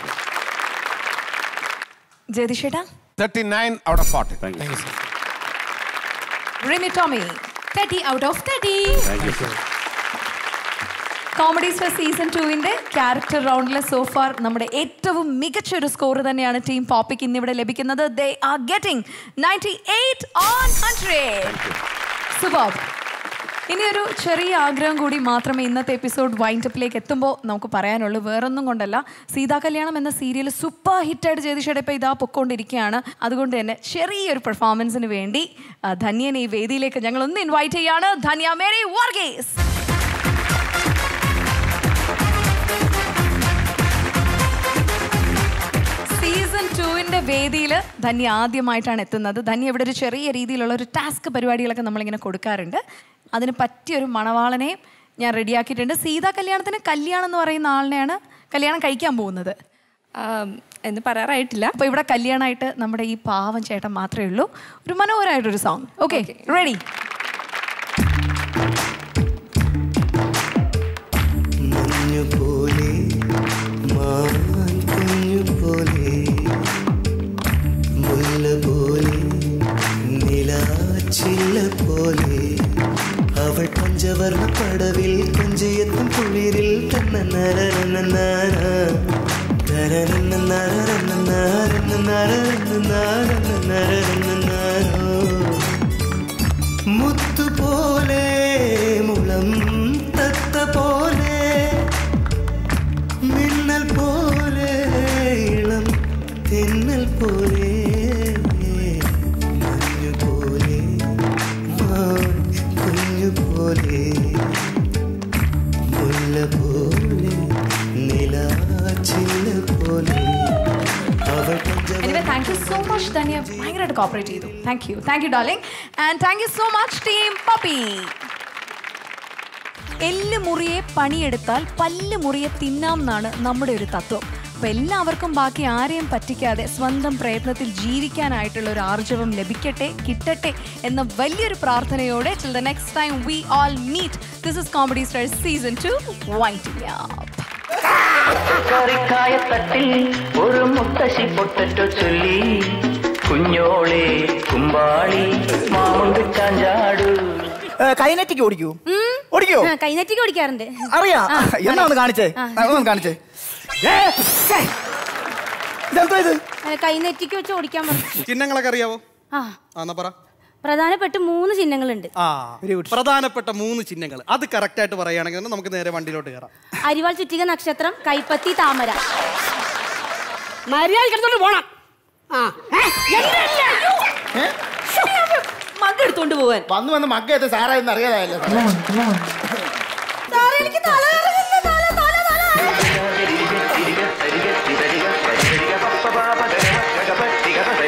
ജയതിഷേട്ടാ thirty nine out of forty Rimi Tomy thirty out of thirty comedy star season ടുവിന്റെ ക്യാരക്ടർ റൗണ്ടിലെ സോഫാർ നമ്മുടെ ഏറ്റവും മികച്ച ഒരു സ്കോർ തന്നെയാണ് ടീം പോപ്പിക്ക് ഇന്നിവിടെ ലഭിക്കുന്നത് they are getting ninety eight on hundred സുബോബ് ഇനി ഒരു ചെറിയ ആഗ്രഹം കൂടി മാത്രമേ ഇന്നത്തെ എപ്പിസോഡ് വൈൻഡപ്പിലേക്ക് എത്തുമ്പോൾ നമുക്ക് പറയാനുള്ളൂ വേറൊന്നും കൊണ്ടല്ല സീതാ കല്യാണം എന്ന സീരിയൽ സൂപ്പർ ഹിറ്റായിട്ട് ചെയ്തിട്ട് ഇപ്പോൾ ഇതാ പൊക്കോണ്ടിരിക്കുകയാണ് അതുകൊണ്ട് തന്നെ ചെറിയൊരു പെർഫോമൻസിന് വേണ്ടി ആ, ധന്യനെ ഈ വേദിയിലേക്ക് ഞങ്ങൾ ഒന്ന് ഇൻവൈറ്റ് ചെയ്യാണ് ധന്യ മേരി വർഗീസ് സീസൺ ടുവിന്റെ വേദിയിൽ ധന്യ ആദ്യമായിട്ടാണ് എത്തുന്നത് ധന്യ ഇവിടെ ഒരു ചെറിയ രീതിയിലുള്ള ഒരു ടാസ്ക് പരിപാടികളൊക്കെ നമ്മളിങ്ങനെ കൊടുക്കാറുണ്ട് അതിന് പറ്റിയൊരു മണവാളനെയും ഞാൻ റെഡിയാക്കിയിട്ടുണ്ട് സീതാ കല്യാണത്തിന് കല്യാണം എന്ന് പറയുന്ന ആളിനെയാണ് കല്യാണം കഴിക്കാൻ പോകുന്നത് എന്ന് പറയാറായിട്ടില്ല അപ്പോൾ ഇവിടെ കല്യാണമായിട്ട് നമ്മുടെ ഈ പാവം ചേട്ടൻ മാത്രമേ ഉള്ളൂ ഒരു മനോഹരമായിട്ടൊരു സോങ് ഓക്കെ റെഡി മഞ്ഞു പോലെ മാൻ കുഞ്ഞു പോലെ മുല്ല പോലെ നിലാച്ചില്ല പോലെ അവൾ പഞ്ചവർണ്ണ പടവിൽ കൊഞ്ചെത്തും കുളിരിൽ മുത്തുപോലെ മുളം തത്ത പോലെ മിന്നൽ പോലെ ഇളം തെന്നൽ പോലെ മഞ്ഞു പോലെ മാൻ കുഞ്ഞു പോലെ മുല്ല പോലെ നിലാച്ചില്ല പോലെ അവൾ anyway thank you so much Dhanya ഭയങ്കരമായിട്ട് കോപ്പറേറ്റ് ചെയ്തു thank you thank you darling and thank you so much team Puppy എല്ല് മുറിയെ പണിയെടുത്താൽ പല്ല് മുറിയെ തിന്നാം എന്നാണ് നമ്മുടെ ഒരു തത്വം അപ്പൊ എല്ലാവർക്കും ബാക്കി ആരെയും പറ്റിക്കാതെ സ്വന്തം പ്രയത്നത്തിൽ ജീവിക്കാനായിട്ടുള്ള ഒരു ആർജവം ലഭിക്കട്ടെ കിട്ടട്ടെ എന്ന വലിയൊരു പ്രാർത്ഥനയോടെ till the next time we all meet this is comedy star season two waiting കറിക്കായത്തട്ടിൽ ഒരു മുത്തശ്ശി പൊട്ടറ്റോ ചൊല്ലി കുഞ്ഞോളെ കുമ്പാളി മാമുണ്ട് ചാഞ്ചാടു കൈനറ്റിക്ക് ഓടിക്കൂ ഓടിക്കോ കൈനറ്റിക്ക് ഓടിക്കാറുണ്ട് അറിയാ ആ, എന്നാ ഒന്ന് കാണിച്ചേ ആ. ആ, ഒന്ന് കാണിച്ചേ ഏ, ഛേ. ഇതെന്തോ ഇത് അല്ല, കൈനെറ്റിക്ക് വെച്ച് ഓടിക്കാൻ പറഞ്ഞു ചിഹ്നങ്ങളൊക്കെ അറിയാവോ ആ ആ എന്നാ പറ പ്രധാനപ്പെട്ട മൂന്ന് ചിഹ്നങ്ങളുണ്ട് ആ പ്രധാനപ്പെട്ട മൂന്ന് ചിഹ്നങ്ങൾ അത് കറക്റ്റ് ആയിട്ട് പറയുകയാണെങ്കിൽ തന്നെ നമുക്ക് നേരെ വണ്ടിയിലോട്ട് കയറാം അരിവാൾ ചുറ്റിക നക്ഷത്രം കൈപ്പത്തി താമര മര്യാദ കിടത്തോണ്ട് പോണം ആ മഗ് എടുത്തോണ്ട് പോവാൻ വന്ന് വന്ന് മഗ് ഏത് സാറാ എന്ന് അറിയാതായല്ലോ എനിക്ക് തല